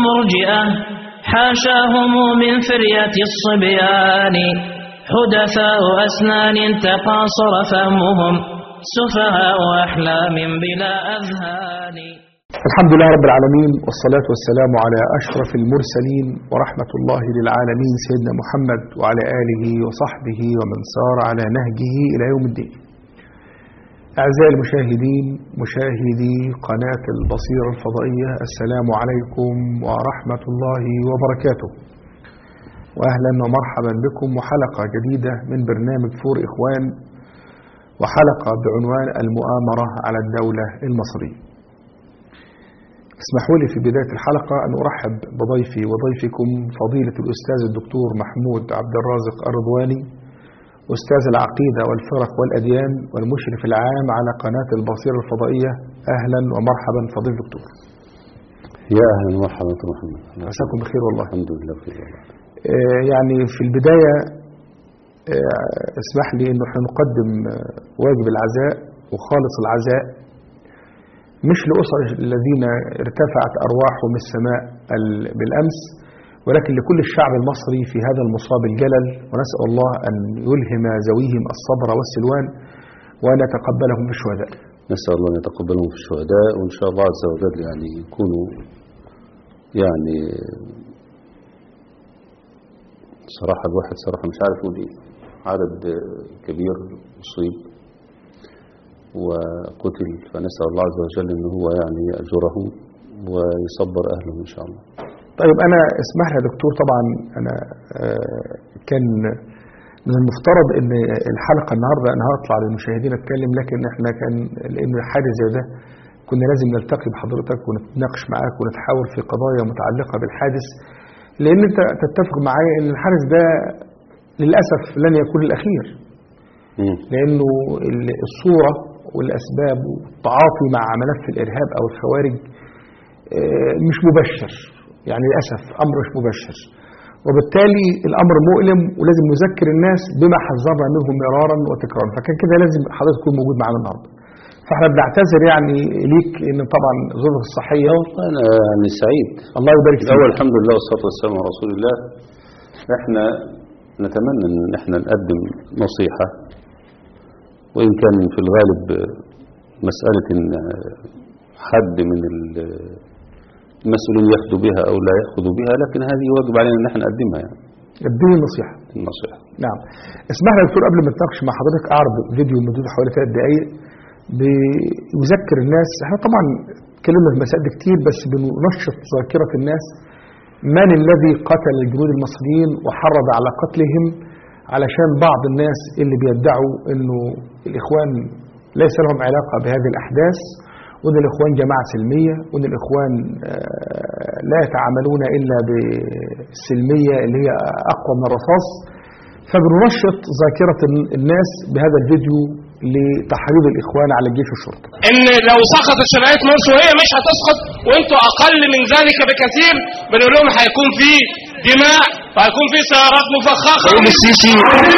المرجئة حاشاهم من فرية الصبيان حدثاء أسنان تقاصر فهمهم سفهاء أحلام بلا أذهان الحمد لله رب العالمين والصلاة والسلام على أشرف المرسلين ورحمة الله للعالمين سيدنا محمد وعلى آله وصحبه ومن سار على نهجه إلى يوم الدين أعزائي المشاهدين مشاهدي قناة البصيرة الفضائية السلام عليكم ورحمة الله وبركاته وأهلا ومرحبا بكم وحلقة جديدة من برنامج فور إخوان وحلقة بعنوان المؤامرة على الدولة المصرية اسمحوا لي في بداية الحلقة أن أرحب بضيفي وضيفكم فضيلة الأستاذ الدكتور محمود عبد الرازق الرضواني أستاذ العقيدة والفرق والأديان والمشرف العام على قناة البصيرة الفضائية أهلا ومرحبا فضيل الدكتور يا اهلا ومرحبا دكتور محمد مساكم بخير والله الحمد لله بخير والله آه، يعني في البداية آه، اسمح لي أنه احنا نقدم آه، واجب العزاء وخالص العزاء مش لأسر الذين ارتفعت أرواحهم السماء ال- بالأمس ولكن لكل الشعب المصري في هذا المصاب الجلل ونسأل الله أن يلهم ذويهم الصبر والسلوان وأن يتقبلهم بالشهداء نسال الله ان يتقبلهم في الشهداء وان شاء الله عز وجل يعني يكونوا يعني صراحه الواحد صراحه مش عارف يقول ايه عدد كبير اصيب وقتل فنسال الله عز وجل ان هو يعني ياجرهم ويصبر اهلهم ان شاء الله طيب أنا اسمح لي يا دكتور طبعا أنا آه، كان من المفترض ان الحلقه النهارده انا هطلع للمشاهدين اتكلم لكن احنا كان لان حادث زي ده كنا لازم نلتقي بحضرتك ونتناقش معاك ونتحاور في قضايا متعلقه بالحادث لان انت تتفق معايا ان الحادث ده للاسف لن يكون الاخير مم. لانه ال- الصوره والاسباب والتعاطي مع ملف الارهاب او الخوارج آه، مش مبشر يعني للاسف امر مش مبشر وبالتالي الامر مؤلم ولازم نذكر الناس بما حذرنا منه مرارا وتكرارا فكان كده لازم حضرتك تكون موجود معانا النهارده فاحنا بنعتذر يعني ليك ان طبعا ظروفك الصحيه انا يعني سعيد الله يبارك فيك الأول الحمد لله والصلاة والسلام على رسول الله احنا نتمنى ان احنا نقدم نصيحة وإن كان في الغالب مسألة ان حد من المسؤولين يأخذوا بها أو لا يأخذوا بها لكن هذه واجب علينا ان احنا نقدمها يعني اديني النصيحه النصيحة نعم اسمح لي يا دكتور قبل ما نتناقش مع حضرتك اعرض فيديو مدته حوالي ثلاث دقائق بيذكر الناس احنا طبعا اتكلمنا في مسائل كتير بس بننشط ذاكره الناس من الذي قتل الجنود المصريين وحرض على قتلهم علشان بعض الناس اللي بيدعوا انه الاخوان ليس لهم علاقه بهذه الاحداث وان الاخوان جماعه سلميه وان الاخوان آه، لا يتعاملون الا بالسلميه اللي هي اقوى من الرصاص فبننشط ذاكره الناس بهذا الفيديو لتحريض الاخوان على الجيش والشرطه ان لو سقطت شرعيه مصر وهي مش هتسقط وانتوا اقل من ذلك بكثير بنقول لهم هيكون في دماء وهيكون في سيارات مفخخه يقول السيسي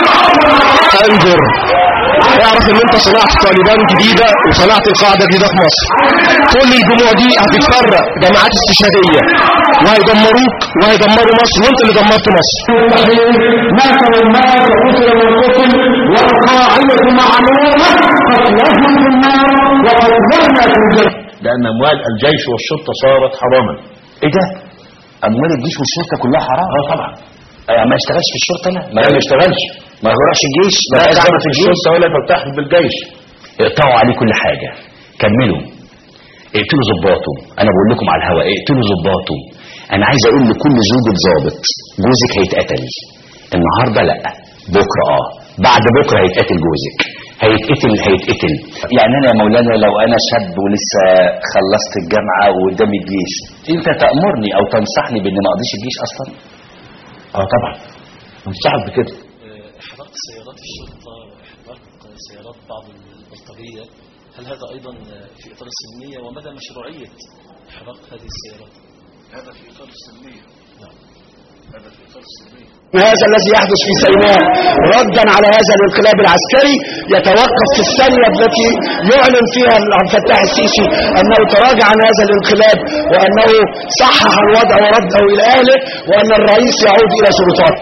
انظر اعرف ان انت صنعت طالبان جديده وصنعت القاعده جديده في مصر كل الجموع دي هتتفرق جماعات استشهاديه وهيدمروك وهيدمروا مصر وانت اللي دمرت مصر مات المال وقتل والقتل والقاعدة معلومة فاطلعهم في النار وقدرنا في الجنة لأن أموال الجيش والشرطة صارت حراما ايه ده اموال الجيش والشرطه كلها حرام اه طبعا آه، ما اشتغلش في الشرطه انا ما ما اشتغلش ما يروحش الجيش ما لا يروحش تعمل في الجيش الشرطة ولا تلتحق بالجيش اقطعوا عليه كل حاجه كملوا اقتلوا ظباطه انا بقول لكم على الهواء اقتلوا ظباطه انا عايز اقول لكل زوجة ظابط جوزك هيتقتل النهارده لا بكره اه بعد بكره هيتقتل جوزك هيتقتل هيتقتل يعني انا يا مولانا لو انا شاب ولسه خلصت الجامعه وقدامي الجيش انت تامرني او تنصحني باني ما اقضيش الجيش اصلا اه طبعا انصحك بكده إحراق سيارات الشرطة وإحراق سيارات بعض البلطجية هل هذا أيضا في إطار السلمية ومدى مشروعية إحراق هذه السيارات؟ هذا في إطار السلمية نعم هذا الذي يحدث في سيناء ردا على هذا الانقلاب العسكري يتوقف في الثانية التي يعلن فيها عبد الفتاح السيسي أنه تراجع عن هذا الانقلاب وأنه صحح الوضع ورده إلى أهله وأن الرئيس يعود إلى سلطاته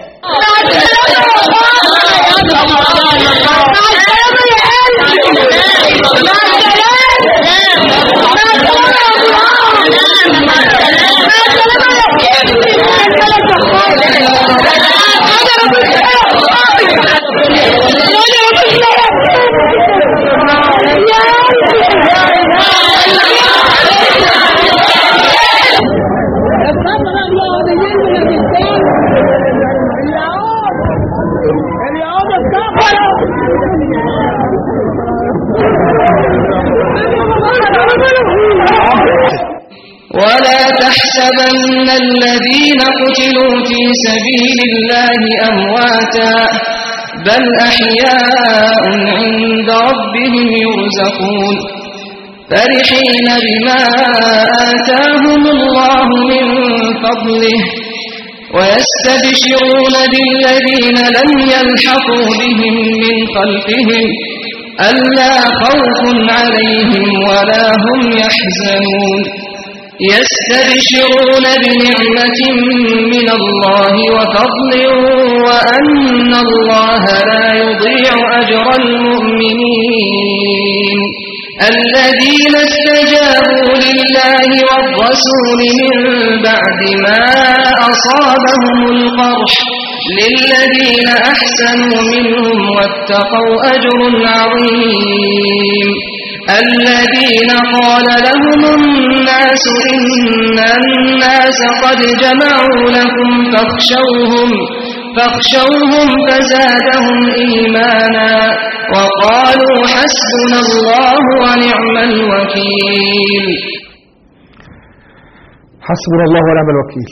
ولا تحسبن الذين قتلوا في سبيل الله أمواتا بل أحياء عند ربهم يرزقون فرحين بما آتاهم الله من فضله ويستبشرون بالذين لم يلحقوا بهم من خلفهم ألا خوف عليهم ولا هم يحزنون يستبشرون بنعمة من الله وفضل وأن الله لا يضيع أجر المؤمنين الذين استجابوا لله والرسول من بعد ما أصابهم القرح للذين أحسنوا منهم واتقوا أجر عظيم الذين قال لهم الناس إن الناس قد جمعوا لكم فاخشوهم فاخشوهم فزادهم إيمانا وقالوا حسبنا الله ونعم الوكيل حسبنا الله ونعم الوكيل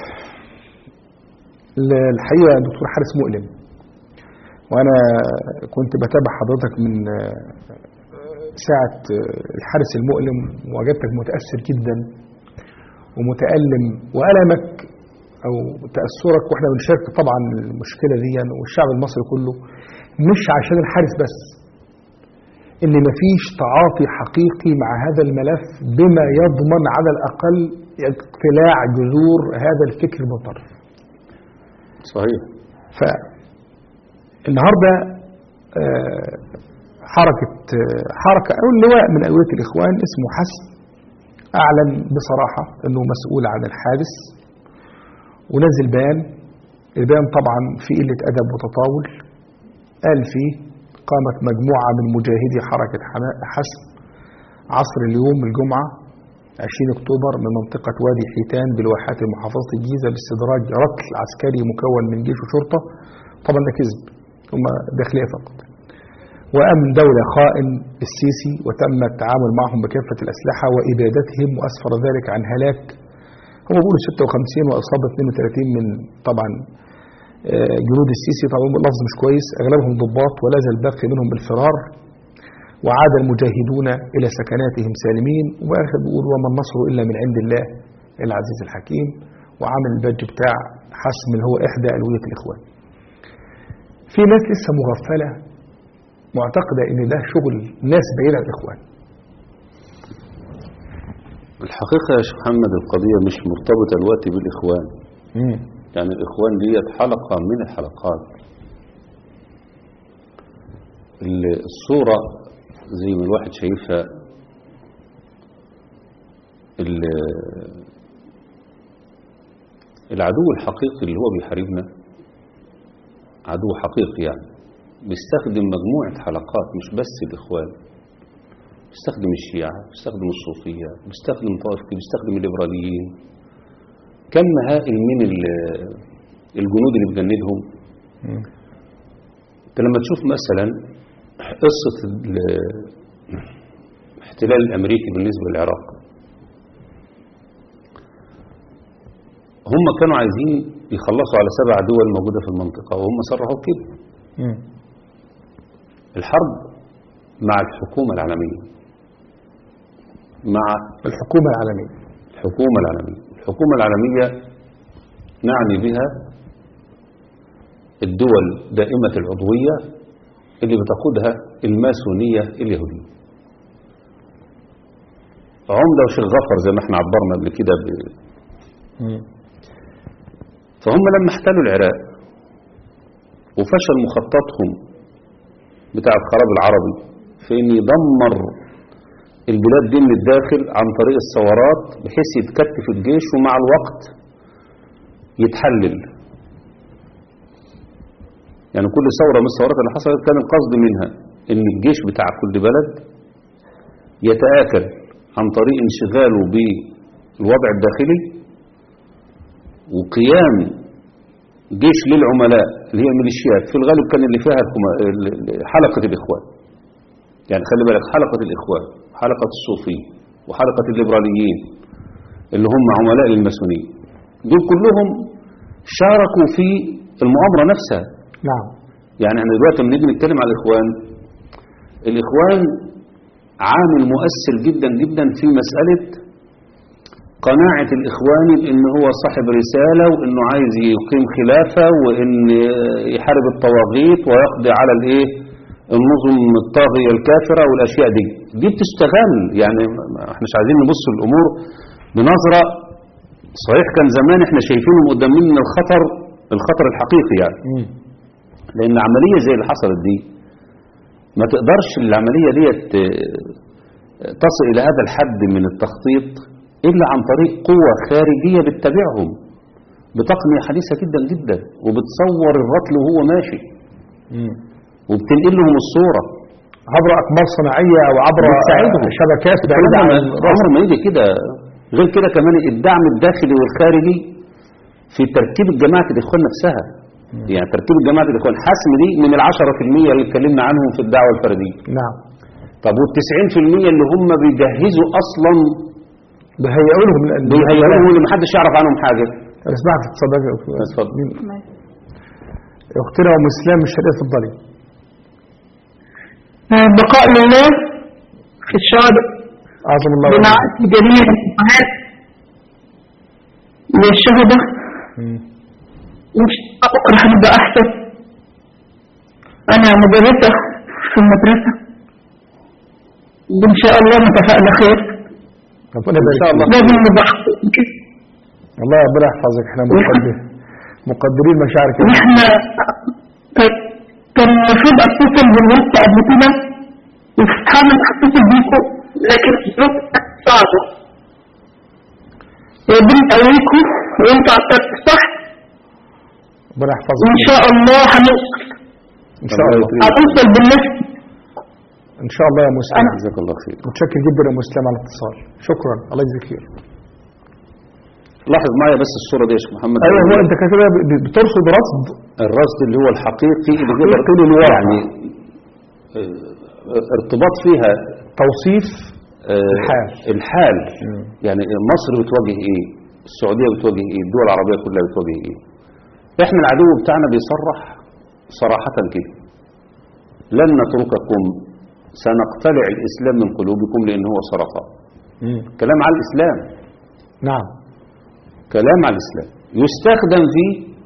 ال- الحقيقة دكتور حارس مؤلم وأنا كنت بتابع حضرتك من آه، ساعة آه، الحارس المؤلم وجدتك متأثر جدا ومتألم وألمك أو تأثرك وإحنا بنشارك طبعا المشكلة دي والشعب المصري كله مش عشان الحارس بس إن مفيش تعاطي حقيقي مع هذا الملف بما يضمن على الأقل اقتلاع جذور هذا الفكر المنطرف صحيح فالنهاردة آه، حركة آه، حركة أو اللواء من ألوية الإخوان اسمه حسن أعلن بصراحة أنه مسؤول عن الحادث ونزل بيان البيان طبعا في قلة أدب وتطاول قال فيه قامت مجموعة من مجاهدي حركة حما- حسن عصر اليوم الجمعة 20 أكتوبر من منطقة وادي حيتان بالواحات محافظة الجيزة لاستدراج ركل عسكري مكون من جيش وشرطة طبعا ده كذب هم داخلية فقط وأمن دولة خائن السيسي وتم التعامل معهم بكافة الأسلحة وإبادتهم وأسفر ذلك عن هلاك هم بيقولوا 56 وإصابة 32 من طبعا آه، جنود السيسي طبعا لفظ مش كويس أغلبهم ضباط ولا زال الباقي منهم بالفرار وعاد المجاهدون إلى سكناتهم سالمين وآخر بيقول وما النصر إلا من عند الله العزيز الحكيم وعامل البادج بتاع حسم اللي هو إحدى ألوية الإخوان في ناس لسه مغفلة معتقدة إن ده شغل ناس بعيدة عن الإخوان الحقيقة يا شيخ محمد القضية مش مرتبطة دلوقتي بالإخوان يعني الإخوان ديت حلقة من الحلقات ال- الصورة زي ما الواحد شايفها ال- العدو الحقيقي اللي هو بيحاربنا عدو حقيقي يعني بيستخدم مجموعة حلقات مش بس الإخوان بيستخدم الشيعة بيستخدم الصوفية بيستخدم طائف بيستخدم الليبراليين كم هائل من ال- الجنود اللي بجندهم انت لما تشوف مثلا قصة ال- الاحتلال الأمريكي بالنسبة للعراق هم كانوا عايزين يخلصوا على سبع دول موجودة في المنطقة وهم صرحوا كده الحرب مع الحكومة العالمية مع الحكومة العالمية الحكومة العالمية الحكومة العالمية نعني بها الدول دائمة العضوية اللي بتقودها الماسونية اليهودية عمدة وشيخ غفر زي ما احنا عبرنا قبل كده ب... فهم لما احتلوا العراق وفشل مخططهم بتاع الخراب العربي في ان يدمر البلاد دي من الداخل عن طريق الثورات بحيث يتكتف الجيش ومع الوقت يتحلل يعني كل ثورة من الثورات اللي حصلت كان القصد منها ان الجيش بتاع كل بلد يتآكل عن طريق انشغاله بالوضع الداخلي وقيام جيش للعملاء اللي هي الميليشيات في الغالب كان اللي فيها الكما- ال- ال- حلقة الإخوان يعني خلي بالك حلقة الإخوان حلقة الصوفية وحلقة الليبراليين اللي هم عملاء للماسونية دول كلهم شاركوا في المؤامرة نفسها نعم يعني احنا دلوقتي لما نيجي نتكلم على الإخوان الإخوان عامل مؤثر جدا جدا في مسألة قناعة الإخواني بأن هو صاحب رسالة وأنه عايز يقيم خلافة وأن يحارب الطواغيت ويقضي على الإيه النظم الطاغية الكافرة والأشياء دي دي بتستغل يعني ما- احنا مش عايزين نبص الأمور بنظرة صحيح كان زمان احنا شايفينهم قدام مننا الخطر الخطر الحقيقي يعني لأن عملية زي اللي حصلت دي ما تقدرش العملية ديت آه، تصل إلى هذا الحد من التخطيط إلا عن طريق قوة خارجية بتتبعهم بتقنية حديثة جدا جدا وبتصور الرطل وهو ماشي وبتنقل لهم الصورة عبر أقمار صناعية أو عبر بتساعدهم. شبكات بعيدة طبعا عن عمر ما يجي كده غير كده كمان الدعم الداخلي والخارجي في تركيب جماعة الإخوان نفسها يعني تركيب جماعة الإخوان حسم دي من العشرة في المية اللي اتكلمنا عنهم في الدعوة الفردية نعم طب والتسعين في المية اللي هم بيجهزوا أصلا بيهيئوا لهم ال- بيهيئوهم اللي محدش يعرف عنهم حاجة أنا سمعت اتصالات يا أخوة. اتفضل. مين؟ أختنا أم إسلام الشريف اتفضلي بقاء لله في الشعب أعظم الله بنعت جميع الأمهات للشهداء مم. وإن شاء الله بكرة هنبقى أحسن أنا مدرسة في المدرسة وإن شاء الله نتفائل خير ربنا يبارك إن شاء الله. فيك. لازم نبقى أحسن كده الله ربنا يحفظك احنا مقدر مقدرين مشاعرك ونحن كان- كان المفروض أتصل بالوقت قبل كده وسبحان الله أتصل بيكم لكن الظروف كانت صعبة ربنا يقويكم وانتوا على الطريق الصح ربنا يحفظك وإن شاء الله هنوصل إن شاء الله هنوصل بالنفس إن شاء الله يا مسلم جزاك الله خير متشكر جدا يا مسلم على الاتصال شكرا الله يجزيك خير لاحظ معايا بس الصورة دي يا شيخ محمد ايوه هو انت كده ب- بترصد رصد الرصد اللي هو الحقيقي اللي تقدر حقيقي للواقع. يعني آه، ارتباط فيها توصيف آه، الحال. الحال يعني مصر بتواجه ايه السعودية بتواجه ايه الدول العربية كلها بتواجه ايه احنا العدو بتاعنا بيصرح صراحة كده لن نترككم سنقتلع الإسلام من قلوبكم لأن هو سرطان كلام على الإسلام نعم كلام على الإسلام يستخدم في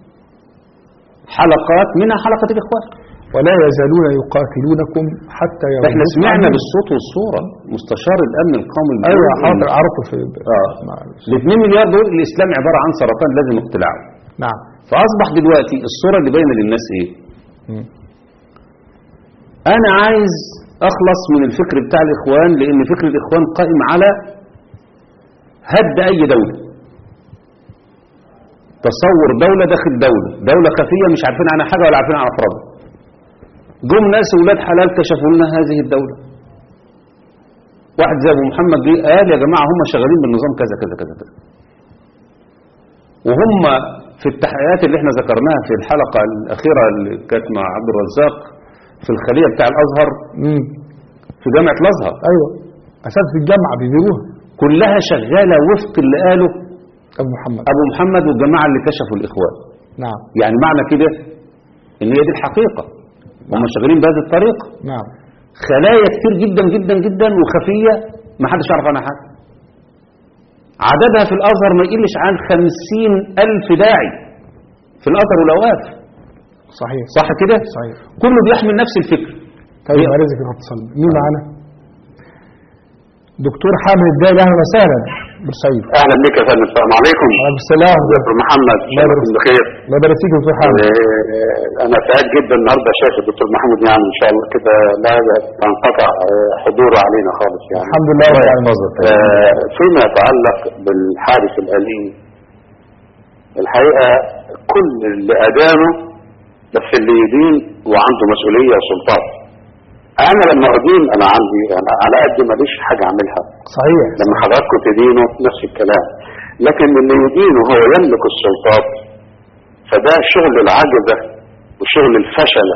حلقات منها حلقة الإخوان ولا يزالون يقاتلونكم حتى يردوكم احنا سمعنا عن- بالصوت والصورة مستشار الأمن القومي ايوه بيقول حاضر إن- عرفت في اه مع- ال 2 مليار دول الإسلام عبارة عن سرطان لازم اقتلاعه نعم فأصبح دلوقتي الصورة اللي باينة للناس إيه مم. أنا عايز أخلص من الفكر بتاع الإخوان لأن فكر الإخوان قائم على هد أي دولة تصور دولة داخل دولة دولة خفية مش عارفين عنها حاجة ولا عارفين عن أفرادها جم ناس ولاد حلال كشفوا لنا هذه الدولة واحد زي أبو محمد جه قال يا جماعة هم شغالين بالنظام كذا كذا كذا كذا وهم في التحقيقات اللي احنا ذكرناها في الحلقة الأخيرة اللي كانت مع عبد الرزاق في الخلية بتاع الأزهر مم. في جامعة الأزهر ايوه اساتذه الجامعه بيديروها كلها شغالة وفق اللي قاله ابو محمد أبو محمد والجماعة اللي كشفوا الإخوان نعم يعني معنى كده إن هي دي الحقيقة هم شغالين بهذه الطريقة نعم خلايا كتير جدا جدا جدا وخفية ما حدش يعرف عنها حاجة عددها في الأزهر ما يقلش عن خمسين ألف داعي في الأزهر والأوقاف صحيح صح كده صحيح كله بيحمل نفس الفكر طيب ما رزق الاتصال مين معانا دكتور حامد الدالي اهلا وسهلا بورسعيد اهلا بك يا فندم السلام عليكم وعليكم السلام دكتور محمد الله يبارك شكرا بخير الله يبارك فيك يا دكتور حامد آه، انا سعيد جدا النهارده شايف الدكتور محمود يعني ان شاء الله كده لا تنقطع آه، حضوره علينا خالص يعني الحمد لله رب العالمين آه، فيما يتعلق بالحارس الأليم الحقيقة كل اللي أدانه بس اللي يدين وعنده مسؤولية وسلطات أنا لما أدين أنا عندي أنا على قد ماليش حاجة أعملها صحيح لما حضراتكم تدينوا نفس الكلام لكن اللي يدينه هو يملك السلطات فده شغل العجزة وشغل الفشلة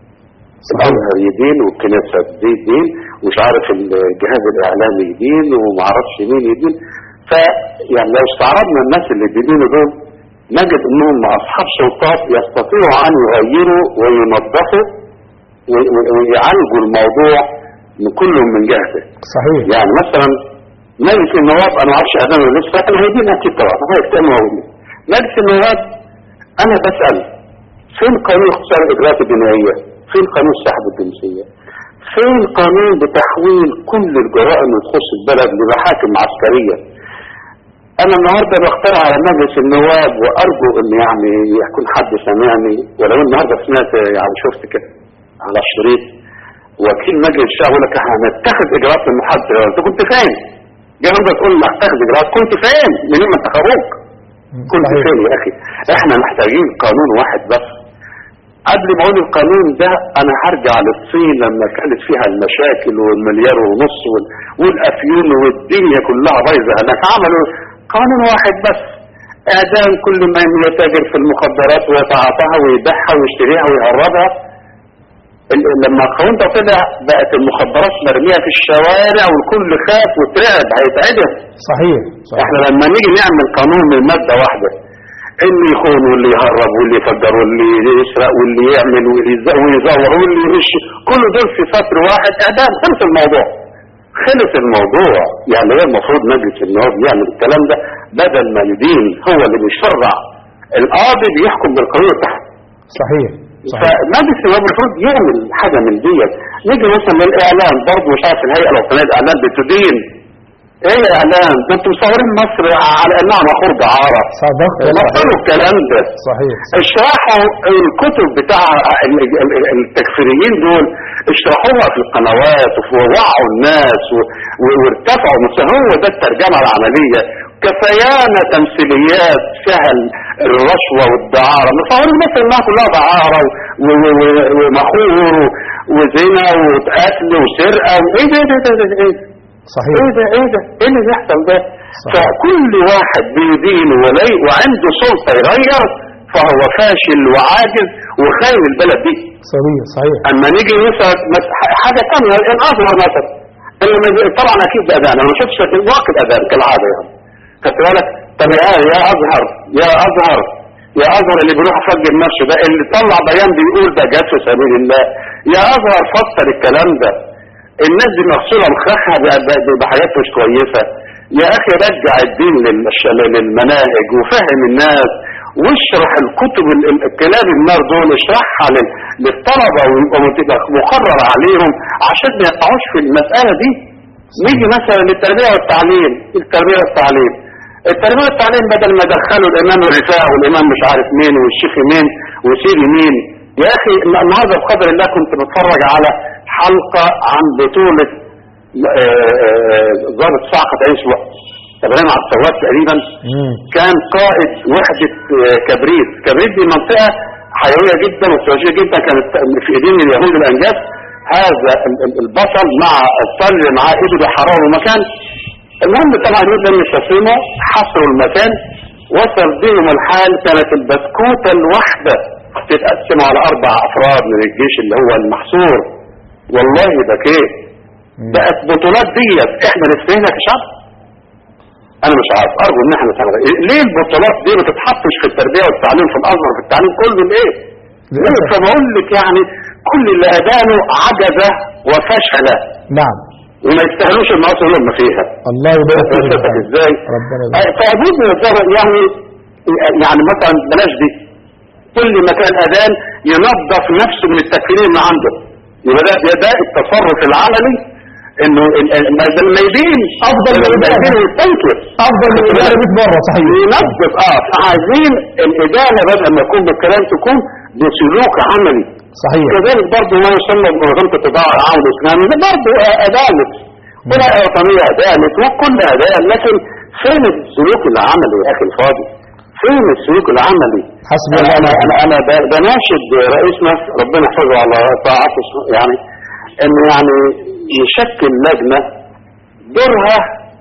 الأزهر يدين والكنيسة دي دين ومش عارف الجهاز الإعلامي يدين ومعرفش مين يدين ف يعني لو استعرضنا الناس اللي بيدينوا دول نجد انهم اصحاب سلطات يستطيعوا ان يغيروا وينظفوا وي- وي- ويعالجوا الموضوع من كلهم من جهته صحيح يعني مثلا مجلس النواب انا ما اعرفش اعلامه لسه لكن هيدين اكيد طبعا هو يجتمعوا ويدين. مجلس النواب انا بسال فين قانون اختصار الاجراءات الجنائيه؟ فين قانون سحب الجنسيه؟ فين قانون بتحويل كل الجرائم اللي تخص البلد لمحاكم عسكريه؟ انا النهارده بختار على مجلس النواب وارجو ان يعني يكون حد سمعني ولو النهارده سمعت يعني شفت كده على الشريط وكيل مجلس الشعب يقول لك احنا هنتخذ اجراءات المحاضره انت كنت فين؟ جاي انت تقول لي هتخذ اجراءات كنت فين؟ منين ما انتخبوك؟ كنت صحيح. فين يا اخي؟ احنا محتاجين قانون واحد بس قبل ما اقول القانون ده انا هرجع للصين لما كانت فيها المشاكل والمليار ونص وال- والافيون والدنيا كلها بايظه هناك عملوا قانون واحد بس اعدام كل من يتاجر في المخدرات ويتعاطاها ويبيعها ويشتريها ويهربها ال- لما القانون ده طلع بقت المخدرات مرميه في الشوارع والكل خاف وترعب هيتعدم صحيح صحيح احنا لما نيجي نعمل قانون من مادة واحدة اللي يخون واللي يهرب واللي يفجر واللي يسرق واللي يعمل واللي يز- ويزور واللي يغش كل دول في سطر واحد اعدام خلص الموضوع خلص الموضوع يعني هو المفروض مجلس النواب يعمل الكلام ده بدل ما يدين هو اللي بيشرع القاضي بيحكم بالقانون بتاعه صحيح صحيح فمجلس النواب المفروض يعمل حاجه من ديت نيجي مثلا للاعلام برضه مش عارف الهيئه الوطنيه للاعلام بتدين ايه اعلام ده انتوا مصورين مصر على انها مخور دعاره صدقت بطلوا الكلام ده صحيح اشرحوا الكتب بتاع ال- ال- ال- التكفيريين دول اشرحوها في القنوات ووعوا الناس و- و- وارتفعوا مستوى هو ده الترجمه العمليه كفيانة تمثيليات فيها ال- الرشوة والدعارة مصورين مصر انها كلها دعارة و- و- و- ومخور و- وزنا وقتل وسرقة وايه ده ده ده ده ايه صحيح ايه ده ايه ده ايه اللي بيحصل ده صحيح. فكل واحد بيدين ولي وعنده سلطة يغير فهو فاشل وعاجز وخاين البلد دي صحيح صحيح اما نيجي مثلا مس- حاجة تانية الازهر مثلا اللي ما بي- طبعا اكيد ده اذان انا ما شفتش لكن واكد اذان كالعادة يعني خدت بالك طب يا يا ازهر يا ازهر يا ازهر اللي بيروح يفجر نفسه ده اللي طلع بيان بيقول ده جاد في سبيل الله يا ازهر فسر الكلام ده الناس دي مغسوله مخها ب- ب- بحاجات مش كويسه يا اخي رجع الدين للش- للمناهج وفهم الناس واشرح الكتب ال- ال- الكلاب النار دول اشرحها لل- للطلبه ويبقى تبقى مقرر عليهم عشان ما يقعوش في المساله دي نيجي مثلا للتربيه والتعليم التربيه والتعليم التربيه والتعليم بدل ما دخلوا الامام الرفاع والامام مش عارف مين والشيخ مين وسيدي مين يا اخي النهارده بقدر الله كنت بتفرج على حلقه عن بطوله آه، آه، ضابط صعقه عيش وقت ابراهيم عبد السواد تقريبا مم. كان قائد وحده آه، كبريت كبريت دي منطقه حيويه جدا واستراتيجيه جدا كانت في ايدين اليهود الانجاز هذا ال- ال- البطل مع الطل اللي معاه ايده بيحرروا المكان المهم طبعا اليهود لم يستسلموا حصروا المكان وصل بهم الحال كانت البسكوته الواحده تتقسم على اربع افراد من الجيش اللي هو المحصور والله بكيت بقت بطولات ديت احنا نستاهلها كشعب انا مش عارف ارجو ان احنا نتعرف ليه البطولات دي ما تتحطش في التربيه والتعليم في الازهر في التعليم كله ليه؟ ليه للأسف. فبقول لك يعني كل اللي ادانه عجزه وفشله نعم وما يستاهلوش المعاصي اللي هم فيها الله يبارك فيك يا شفتك فندم. ازاي؟ ربنا يبارك فأبوز يعني يعني مثلا بلاش دي كل مكان اذان ينظف نفسه من التكفيرين اللي عنده يبقى ده ده, ده التصرف العملي انه ال- ال- ما- ده الميدين أفضل من الإدانة. الميدين يستنكر افضل من الاداره 100 مره صحيح ينظف اه فعايزين الادانه بدل ما يكون بالكلام تكون بسلوك عملي صحيح كذلك برضه ما يسمى بمنظمه التضاع العام الاسلامي ده برضه ادانه ولا وطنيه ادانت وكل ادان لكن فين السلوك العملي يا اخي الفاضل؟ فين السلوك العملي؟ حسبي انا الله انا انا, أنا ب- بناشد رئيسنا ربنا يحفظه على طاعته يعني انه يعني يشكل لجنه دورها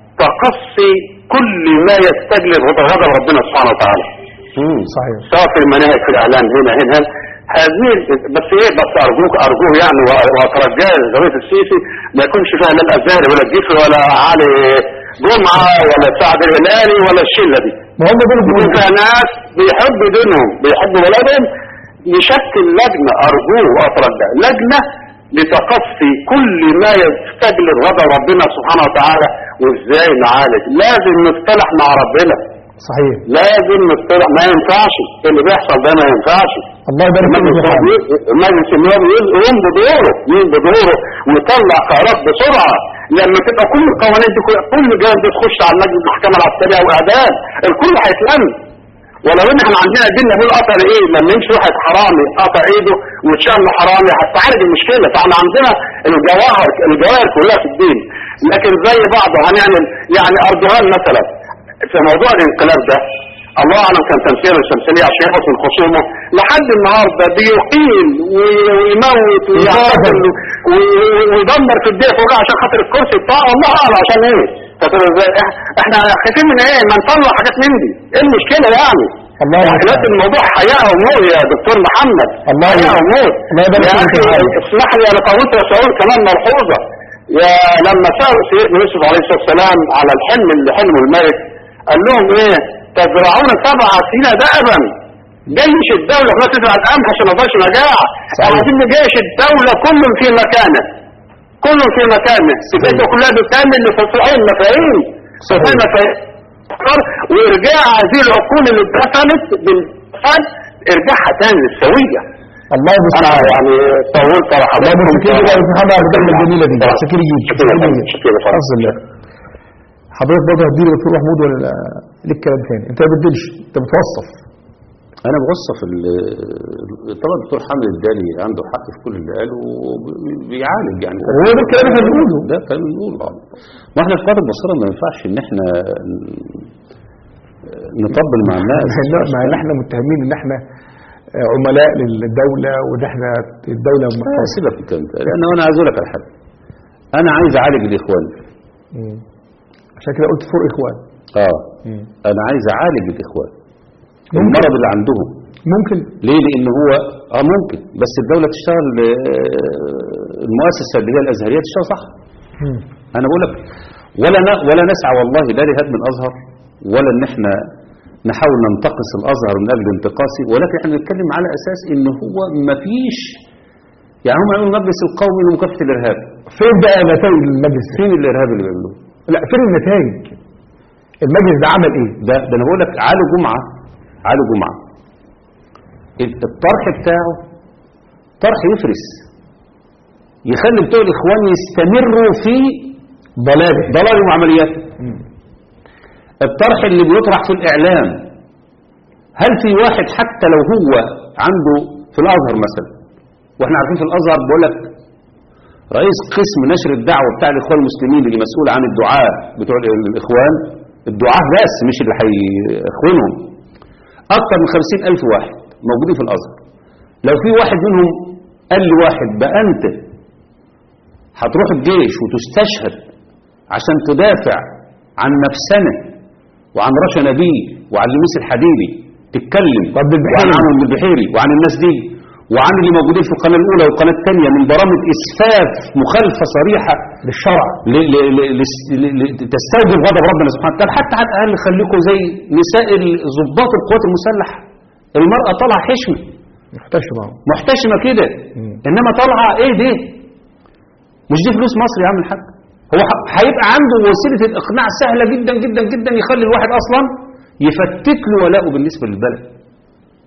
تقصي كل ما يستجلب غضب ربنا سبحانه وتعالى صحيح سواء في المناهج في الاعلام هنا هنا هنا. هذه بس ايه بس ارجوك ارجوه يعني و- واترجاه لزميل السيسي ما يكونش فيها لا الازهري ولا الجيفي ولا علي جمعه ولا سعد الهلالي ولا الشله دي ما هم دول يكون فيها ناس بيحبوا دينهم بيحبوا بلدهم يشكل لجنه ارجوه واترجاه لجنه لتقصي كل ما يستجلب غضب ربنا سبحانه وتعالى وازاي نعالج لازم نصطلح مع ربنا صحيح لازم نصطلح ما ينفعش اللي بيحصل ده ما ينفعش الله يبارك فيك المجلس يا حاج. النووي- المجلس النووي يقوم بدوره يقوم بدوره ويطلع قرارات بسرعه لما تبقى كل القوانين دي كل- كل جانب دي تخش على مجلس المحكمه العسكريه واعدام الكل هيتلم ولو ان احنا عندنا دين نقول قطع ايه لما يمشي واحد حرامي قطع ايده وتشم حرامي هتعالج المشكله فاحنا عندنا الجواهر الجواهر كلها في الدين لكن زي بعض هنعمل يعني اردوغان مثلا في موضوع الانقلاب ده الله اعلم كان تمثيل الشمسيه عشان يحسن خصومه لحد النهارده بيقيل وي- ويموت ويعتقل وي- ويدمر في الدنيا فوق عشان خاطر الكرسي بتاعه الله اعلم عشان ايه فاكر ازاي إح- احنا خايفين من ايه ما نطلع حاجات من دي ايه المشكله يعني الله يعني يبارك دلوقتي الموضوع حياه وموت يا دكتور محمد الله حياه يبارك- وموت الله يبارك يا فيك اخي يا حاج. اسمح لي انا طولت يا سؤال كمان ملحوظه يا لما سالوا سيدنا يوسف عليه الصلاه والسلام على الحلم اللي حلمه الملك قال لهم ايه تزرعون سبع سنين دأبا جيش الدولة لا تزرع القمح عشان ما يبقاش مجاعة عايزين جيش الدولة كل في مكانه كل في مكانه الفكرة كلها بتعمل لتصحيح المفاهيم تصحيح المفاهيم وارجاع هذه العقول اللي اتدفنت بالفن ارجعها تاني للسوية الله انا يبارك يعني طولت على الله حضرتك يبارك فيك يا محمد على الدخله الجميله دي شكرا جدا شكرا شكرا جدا. شكرا جدا جدا. حفظ الله حضرتك برضه هتديله دكتور محمود ولا ليك كلام تاني انت ما بتديلش انت بتوصف انا بوصف ال- طبعا الدكتور حامد الدالي عنده حق في كل اللي قاله وبيعالج يعني هو ده الكلام اللي احنا بنقوله. ده كلام بنقوله آه. ما احنا في قاده البصره ما ينفعش ان احنا نطبل مع الناس لا ما إن احنا متهمين ان احنا عملاء للدوله وان احنا الدوله آه، سيبك من الكلام ده لان انا عايز اقول لك على حاجه انا عايز اعالج الاخوان مم. عشان كده قلت فور اخوان اه انا عايز اعالج الاخوان المرض اللي عندهم ممكن ليه لان هو اه ممكن بس الدوله تشتغل آه، المؤسسه اللي هي الازهريه تشتغل صح مم. انا بقول لك ولا ن- ولا نسعى والله لا لهدم الازهر ولا ان احنا نحاول ننتقص الازهر من اجل انتقاصه ولكن احنا بنتكلم على اساس ان هو ما فيش يعني هم عملوا المجلس القومي لمكافحه الارهاب فين بقى نتائج المجلس ده؟ فين الارهاب اللي بيعملوه لا فين النتائج المجلس ده عمل ايه ده ده انا بقول لك علي جمعه علي جمعه الطرح بتاعه طرح يفرس يخلي بتوع الاخوان يستمروا في ضلاله ضلالهم وعملياتهم الطرح اللي بيطرح في الاعلام هل في واحد حتى لو هو عنده في الازهر مثلا واحنا عارفين في الازهر بقول لك رئيس قسم نشر الدعوه بتاع الاخوان المسلمين اللي مسؤول عن الدعاء بتوع ال- الاخوان الدعاء بس مش اللي هيخونهم اكثر من خمسين الف واحد موجودين في الازهر لو في واحد منهم قال لي واحد بقى انت هتروح الجيش وتستشهد عشان تدافع عن نفسنا وعن رشا نبيه وعن لميس الحديدي تتكلم وعبد البحيري. وعن عمرو البحيري وعن الناس دي وعن اللي موجودين في القناه الاولى والقناه الثانيه من برامج اسفاف مخالفه صريحه للشرع ل- ل- ل- لس- ل- ل- تستوجب غضب ربنا سبحانه وتعالى حتى على الاقل خليكم زي نساء ال- ضباط القوات المسلحه المراه طالعه حشمه محتشمه محتشمه كده مم. انما طالعه ايه دي مش دي فلوس مصر يا عم الحاج هو ح- هيبقى عنده وسيله الاقناع سهله جدا جدا جدا يخلي الواحد اصلا يفتت له ولاءه بالنسبه للبلد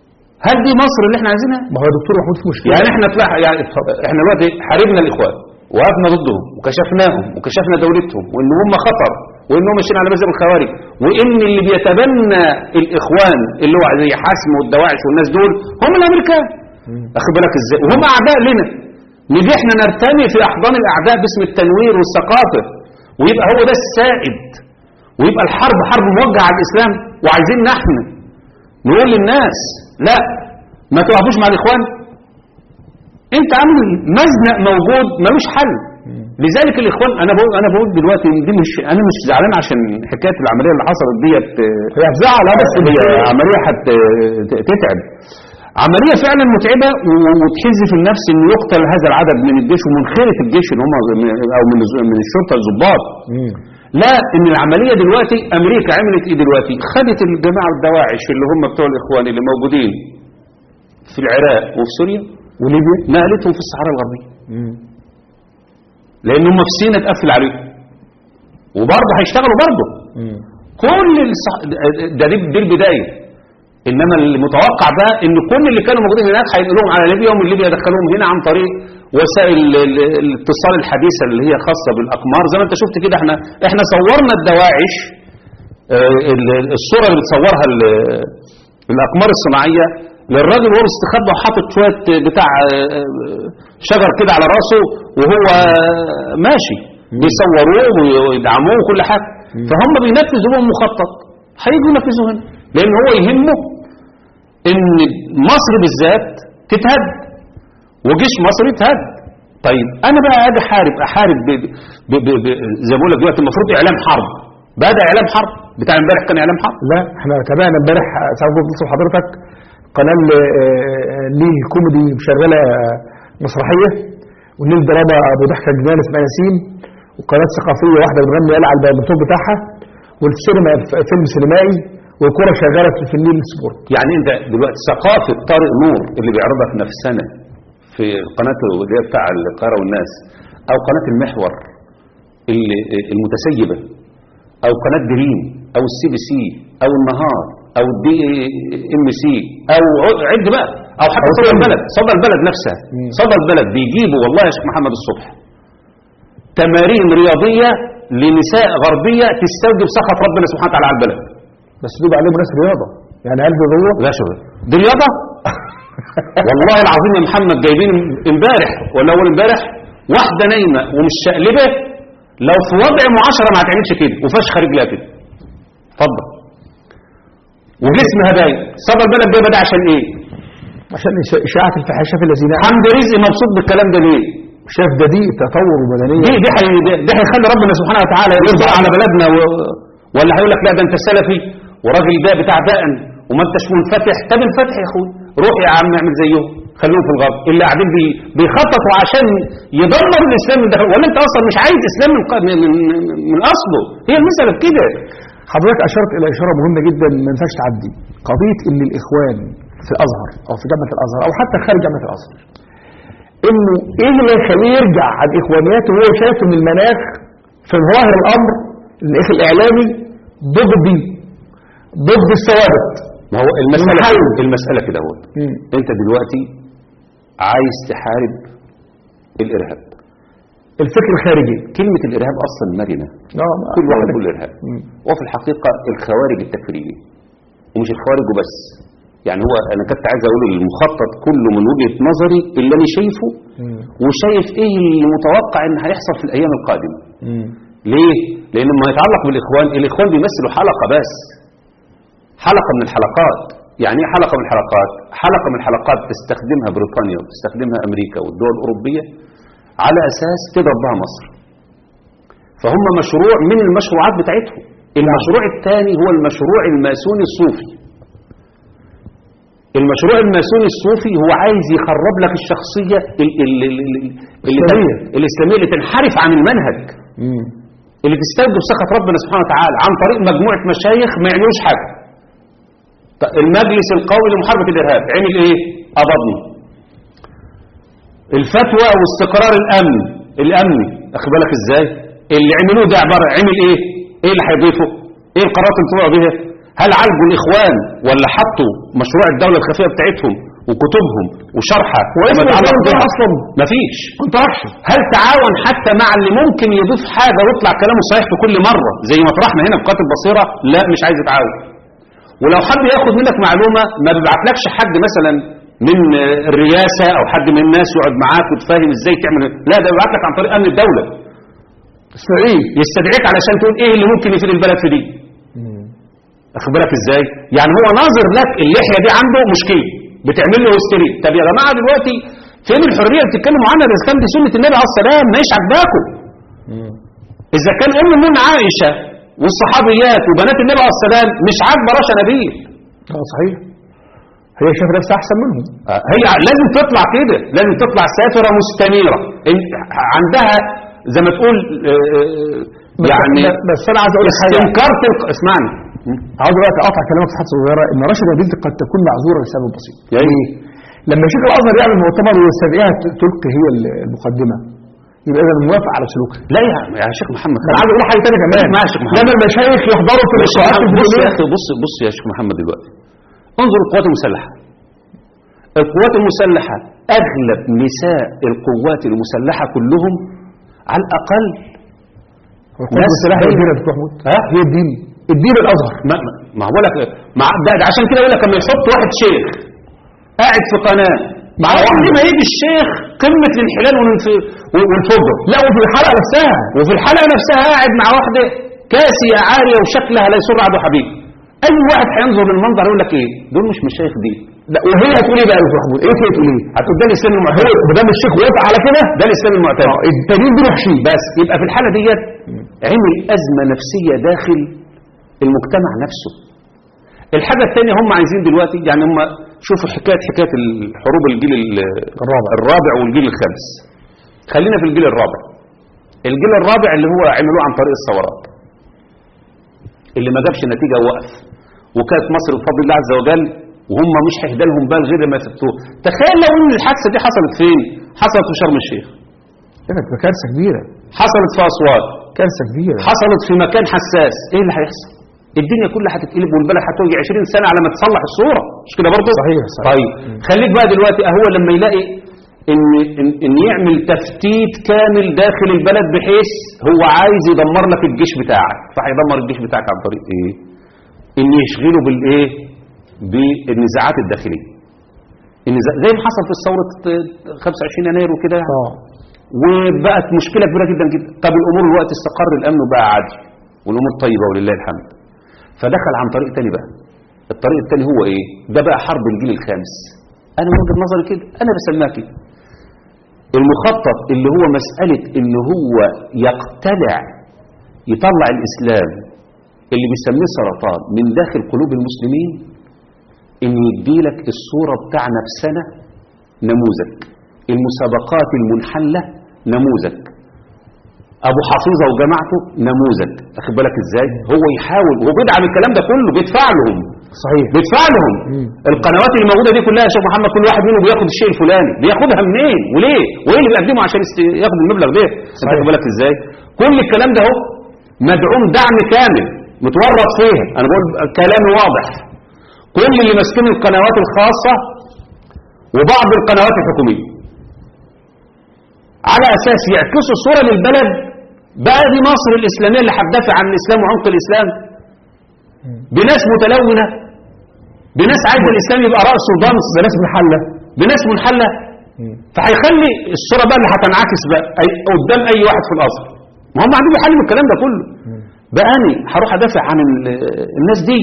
هل دي مصر اللي احنا عايزينها ما هو يا دكتور محمود في مشكله يعني احنا طلع يعني احنا دلوقتي حاربنا الاخوان وقفنا ضدهم وكشفناهم وكشفنا دولتهم وان هم خطر وانهم ماشيين على مذهب الخوارج وان اللي بيتبنى الاخوان اللي هو زي حسم والدواعش والناس دول هم الامريكان اخد بالك ازاي وهم اعداء لنا نيجي احنا نرتمي في احضان الاعداء باسم التنوير والثقافه ويبقى هو ده السائد ويبقى الحرب حرب موجهه على الاسلام وعايزين نحن نقول للناس لا ما توقفوش مع الاخوان انت عامل مزنق موجود ملوش حل لذلك الاخوان انا بقول انا بقول دلوقتي دي مش انا مش زعلان عشان حكايه العمليه اللي حصلت ديت هي هتزعل اه بس هي عمليه هت تتعب عمليه فعلا متعبه و- وتحز في النفس ان يقتل هذا العدد من الجيش ومن خيره الجيش اللي هم او من الز- من الشرطه الضباط لا ان العمليه دلوقتي امريكا عملت ايه دلوقتي خدت الجماعه الدواعش اللي هم بتوع الاخوان اللي موجودين في العراق وفي سوريا وليبيا نقلتهم في الصحراء الغربيه لان هم في سينا اتقفل عليهم وبرضه هيشتغلوا برضه كل الصح... ده دي, دي البدايه انما المتوقع بقى ان كل اللي كانوا موجودين هناك هينقلوهم على ليبيا ومن ليبيا يدخلوهم هنا عن طريق وسائل ال- ال- الاتصال الحديثه اللي هي خاصه بالاقمار زي ما انت شفت كده احنا احنا صورنا الدواعش آه، ال- الصوره اللي بتصورها ال- الاقمار الصناعيه للراجل وهو مستخبى وحاطط شويه بتاع آه، شجر كده على راسه وهو ماشي بيصوروه ويدعموه وكل حاجه فهم بينفذوا لهم مخطط هيجوا ينفذوا هنا لان هو يهمه ان مصر بالذات تتهد وجيش مصر يتهد طيب انا بقى اجي احارب احارب ب... ب... ب... ب... زي ما بقول لك دلوقتي المفروض اعلام حرب بدا اعلام حرب بتاع امبارح كان اعلام حرب لا احنا تابعنا امبارح ساعه كنت بتصل حضرتك قناه ل- آه، ليه كوميدي مشغله مسرحيه ونيل دراما ابو ضحكه جنان اسمها ياسين وقناه ثقافيه واحده بتغني قال على البطول بتاعها والسينما ف- فيلم سينمائي والكره شغاله في في النيل سبورت يعني انت دلوقتي ثقافه طارق نور اللي بيعرضها في نفسنا في قناه اللي هي بتاع القاهره والناس او قناه المحور اللي المتسيبه او قناه دريم او السي بي سي او النهار او الدي ام سي او عد بقى او حتى أو صدى سينما. البلد صدى البلد نفسها صدى البلد بيجيبوا والله يا شيخ محمد الصبح تمارين رياضيه لنساء غربيه تستوجب سخط ربنا سبحانه وتعالى على البلد بس دول عليهم ناس رياضه يعني هل دي ضروره؟ لا شغل دي رياضه والله العظيم يا محمد جايبين امبارح ولا اول امبارح واحده نايمه ومش شقلبه لو في وضع معاشره ما هتعملش كده وفشخ رجلها كده اتفضل وجسمها باين صدر البلد ده بدا عشان ايه عشان إش- اشاعه الفحاشة في الذين حمد رزق مبسوط بالكلام ده ليه شاف ده دي تطور ومدنيه دي دي حي... ده- ده هيخلي ربنا سبحانه وتعالى يرضى على بلدنا و... ولا هيقول لك لا ده انت سلفي وراجل ده بتاع دقن وما انتش منفتح طب انفتح يا اخوي روح يا عم اعمل زيهم خليهم في الغرب اللي قاعدين بي... بيخططوا عشان يدمروا الاسلام من داخل ولا انت اصلا مش عايز اسلام من, ق- من... من... من اصله هي المساله كده حضرتك اشرت الى اشاره مهمه جدا ما ينفعش تعدي قضيه ان الاخوان في الازهر او في جامعه الازهر او حتى خارج جامعه الازهر انه ايه اللي يخليه يرجع عن اخوانياته وهو شايف ان المناخ في ظاهر الامر الاخ الاعلامي ضد الدين ضد الثوابت ما هو المساله المحل. المساله كده هو انت دلوقتي عايز تحارب الارهاب الفكر الخارجي كلمه الارهاب اصلا مرنه اه كل واحد يقول الارهاب وفي الحقيقه الخوارج التكفيريين ومش الخوارج وبس يعني هو انا كنت عايز اقول المخطط كله من وجهه نظري اللي انا شايفه وشايف ايه اللي متوقع ان هيحصل في الايام القادمه ليه لان ما يتعلق بالاخوان الاخوان بيمثلوا حلقه بس حلقه من الحلقات يعني ايه حلقه من الحلقات حلقه من الحلقات تستخدمها بريطانيا وتستخدمها امريكا والدول الاوروبيه على اساس تضرب بها مصر فهم مشروع من المشروعات بتاعتهم المشروع الثاني هو المشروع الماسوني الصوفي المشروع الماسوني الصوفي هو عايز يخرب لك الشخصية ال- ال- ال- ال- اللي الإسلامية. الإسلامية اللي تنحرف عن المنهج اللي تستوجب سخط ربنا سبحانه وتعالى عن طريق مجموعة مشايخ ما يعملوش حاجة طيب المجلس القومي لمحاربة الإرهاب عمل إيه؟ قبضني الفتوى واستقرار الأمن الأمني أخد بالك إزاي؟ اللي عملوه ده عبارة عمل إيه؟ إيه اللي هيضيفه؟ إيه القرارات اللي طلعوا بيها؟ هل عالجوا الاخوان ولا حطوا مشروع الدوله الخفيه بتاعتهم وكتبهم وشرحها وإيه وما يتعلق الدولة بها؟ أصلاً؟ مفيش كنت احشر هل تعاون حتى مع اللي ممكن يضيف حاجه ويطلع كلامه صحيح في كل مره زي ما طرحنا هنا في قاتل بصيره لا مش عايز يتعاون ولو حد ياخد منك معلومه ما بيبعتلكش حد مثلا من آه، الرئاسه او حد من الناس يقعد معاك وتفهم ازاي تعمل لا ده بيبعت لك عن طريق امن الدوله اسرائيل يستدعيك علشان تقول ايه اللي ممكن يفيد البلد في دي اخد بالك ازاي يعني هو ناظر لك اللحيه دي عنده مشكله بتعمل له هستيريا طب يا جماعه دلوقتي فين الحريه اللي بتتكلموا عنها ده كان دي سنه النبي عليه السلام مش عاجباكم اذا كان ام المؤمنين عائشه والصحابيات وبنات النبي عليه السلام مش عاجبه رشا نبيل اه صحيح هي شايفه نفسها احسن منهم آه، هي لازم تطلع كده لازم تطلع سافره مستنيره إن- عندها زي ما تقول آه، آه، بس- يعني بس انا عايز اقول لك حاجه استنكار تلق- اسمعني عاوز دلوقتي اقطع كلامك في حاجه صغيره ان رشا نبيل قد تكون معذوره لسبب بسيط يعني ليه؟ لما شيخ الازهر يعمل مؤتمر ويستدعيها ت- تلقي هي المقدمه يبقى اذا موافق على سلوكها لا يا يا شيخ محمد انا عايز اقول حاجه ثانيه كمان اسمع يا شيخ محمد. لما المشايخ يحضروا في بص يا اللقاءات محمد، بص يا الدينيه اخي بص بص يا شيخ محمد دلوقتي انظر القوات المسلحه القوات المسلحه اغلب نساء القوات المسلحه كلهم على الاقل القوات المسلحه هي الدين يا دكتور محمود ها هي الدين الدين الازهر ما ما- ما هو لك مع ده, ده عشان كده اقول لك لما يحط واحد شيخ قاعد في قناه مع كل ما يجي الشيخ قمه الانحلال والانف- والفجر لا وفي الحلقه نفسها وفي الحلقه نفسها قاعد مع واحده كاسيه عاريه وشكلها لا يسر عدو حبيب اي واحد هينظر للمنظر يقول لك ايه دول مش مشايخ دي لا وهي هتقول ايه بقى يا دكتور محمود ايه هي تقول ايه هتقول ده الاسلام المعتدل ما دام الشيخ وافق على كده ده الاسلام المعتدل اه التانيين دول وحشين بس يبقى في الحاله ديت عمل ازمه نفسيه داخل المجتمع نفسه الحاجه الثانيه هم عايزين دلوقتي يعني هم شوفوا حكايه حكايه الحروب الجيل ال- الرابع. الرابع والجيل الخامس خلينا في الجيل الرابع الجيل الرابع اللي هو عملوه عن طريق الثورات اللي ما جابش نتيجه وقف وكانت مصر بفضل الله عز وجل وهم مش هيهدى لهم بال غير ما يفتوه تخيل لو ان الحادثه دي حصلت فين حصلت في شرم الشيخ ده كانت كارثه كبيره حصلت في اسوان كارثه كبيره حصلت في مكان حساس ايه اللي هيحصل الدنيا كلها هتتقلب والبلد هتوجع 20 سنه على ما تصلح الصوره مش كده برضه صحيح، صحيح. طيب خليك بقى دلوقتي اهو لما يلاقي ان ان, إن يعمل تفتيت كامل داخل البلد بحيث هو عايز يدمر لك الجيش بتاعك فهيدمر الجيش بتاعك عن طريق ايه ان يشغله بالايه بالنزاعات الداخليه النزاع زي ما حصل في ثوره 25 يناير وكده يعني اه وبقت مشكله كبيره جدا جدا طب الامور الوقت استقر الامن وبقى عادي والامور طيبه ولله الحمد فدخل عن طريق تاني بقى الطريق التاني هو ايه ده بقى حرب الجيل الخامس انا من وجهه نظري كده انا بسميها كده المخطط اللي هو مساله ان هو يقتلع يطلع الاسلام اللي بيسميه سرطان من داخل قلوب المسلمين ان يديلك الصوره بتاع نفسنا نموذج المسابقات المنحله نموذج ابو حفيظه وجماعته نموذج اخد بالك ازاي هو يحاول هو بيدعم الكلام ده كله بيدفع لهم صحيح بيدفع لهم القنوات اللي موجوده دي كلها يا شيخ محمد كل واحد منهم بياخد الشيء الفلاني بياخدها منين وليه وايه اللي بيقدمه عشان يست- ياخد المبلغ ده انت واخد بالك ازاي كل الكلام ده اهو مدعوم دعم كامل متورط فيها انا بقول كلامي واضح كل اللي ماسكين القنوات الخاصه وبعض القنوات الحكوميه على اساس يعكسوا صوره للبلد بقى دي مصر الاسلاميه اللي هتدافع عن الاسلام وعمق الاسلام بناس متلونه بناس عايزه الاسلام يبقى راس ودمس بناس منحله بناس منحله فهيخلي الصوره بقى اللي هتنعكس بقى أي قدام اي واحد في الازهر ما هم عندهم يحلوا الكلام ده كله بقى انا هروح ادافع عن ال- الناس دي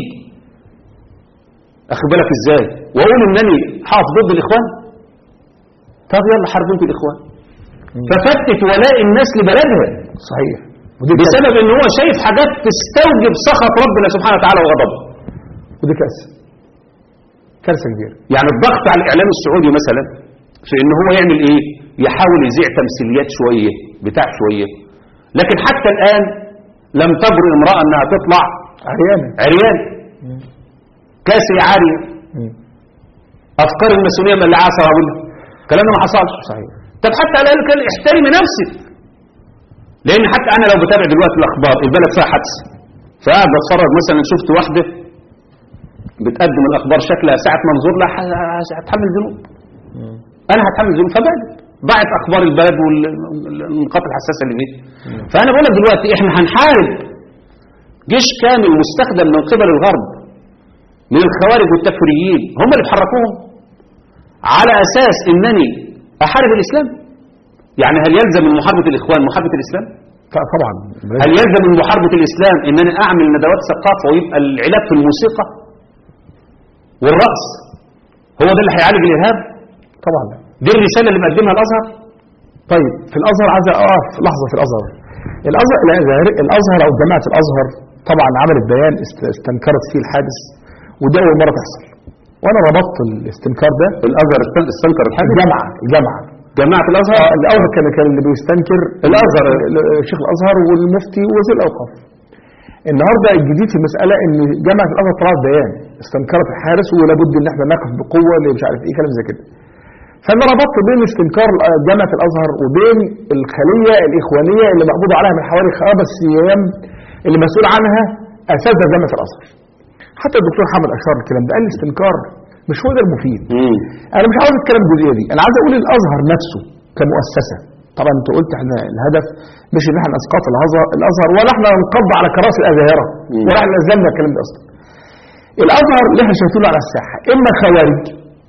اخد بالك ازاي واقول انني هقف ضد الاخوان طب يلا حاربوا انتوا الاخوان ففتت ولاء الناس لبلدها صحيح ودي كارثه بسبب ان هو شايف حاجات تستوجب سخط ربنا سبحانه وتعالى وغضبه ودي كارثه كارثه كبيره يعني الضغط على الاعلام السعودي مثلا في ان هو يعمل ايه يحاول يذيع تمثيليات شويه بتاع شويه لكن حتى الان لم تجرؤ امراه انها تطلع عريانه عريان كاسي عاريه افكار الماسونيه من اللي عاصر اقولها الكلام ده ما حصلش صحيح طب حتى على الاقل كان احترمي نفسك لان حتى انا لو بتابع دلوقتي الاخبار البلد فيها حادثه فقاعد بتفرج مثلا شفت واحده بتقدم الاخبار شكلها ساعه منظور لا ه- هتحمل ذنوب انا هتحمل ذنوب فبعد ضاعت اخبار البلد والنقاط الحساسه اللي فيه فانا بقول لك دلوقتي احنا هنحارب جيش كامل مستخدم من قبل الغرب من الخوارج والتكفيريين هم اللي بيحركوهم على اساس انني احارب الاسلام يعني هل يلزم من محاربه الاخوان محاربه الاسلام طبعا هل يلزم من محاربه الاسلام ان انا اعمل ندوات ثقافه ويبقى العلاج في الموسيقى والرقص هو ده اللي هيعالج الارهاب طبعا دي الرساله اللي مقدمها الازهر طيب في الازهر عايز اقف لحظه في الازهر الازهر الازهر الازهر او جماعه الازهر طبعا عملت بيان است- استنكرت فيه الحادث وده اول مره تحصل وانا ربطت الاستنكار ده الازهر است- استنكر الحادث الجامعه الجامعه جماعه الازهر آه، الاول كان كان اللي بيستنكر الأزهر. ال- شيخ الازهر والمفتي ووزير الاوقاف النهارده الجديد في المساله ان جامعه الازهر طلعت بيان استنكرت الحادث ولا بد ان احنا نقف بقوه اللي مش عارف ايه كلام زي كده فانا ربطت بين استنكار ال- جامعه الازهر وبين الخليه الاخوانيه اللي مقبوض عليها من حوالي خمس ايام اللي مسؤول عنها اساتذه جامعه الازهر حتى الدكتور حمد اشار الكلام ده قال الاستنكار مش هو ده المفيد انا مش عاوز اتكلم الجزئيه دي انا عايز اقول الازهر نفسه كمؤسسه طبعا انت قلت احنا الهدف مش ان احنا اسقاط الازهر الازهر ولا احنا ننقض على كراسي الازاهره ولا احنا نزلنا الكلام ده اصلا الازهر اللي احنا شايفينه على الساحه اما خوارج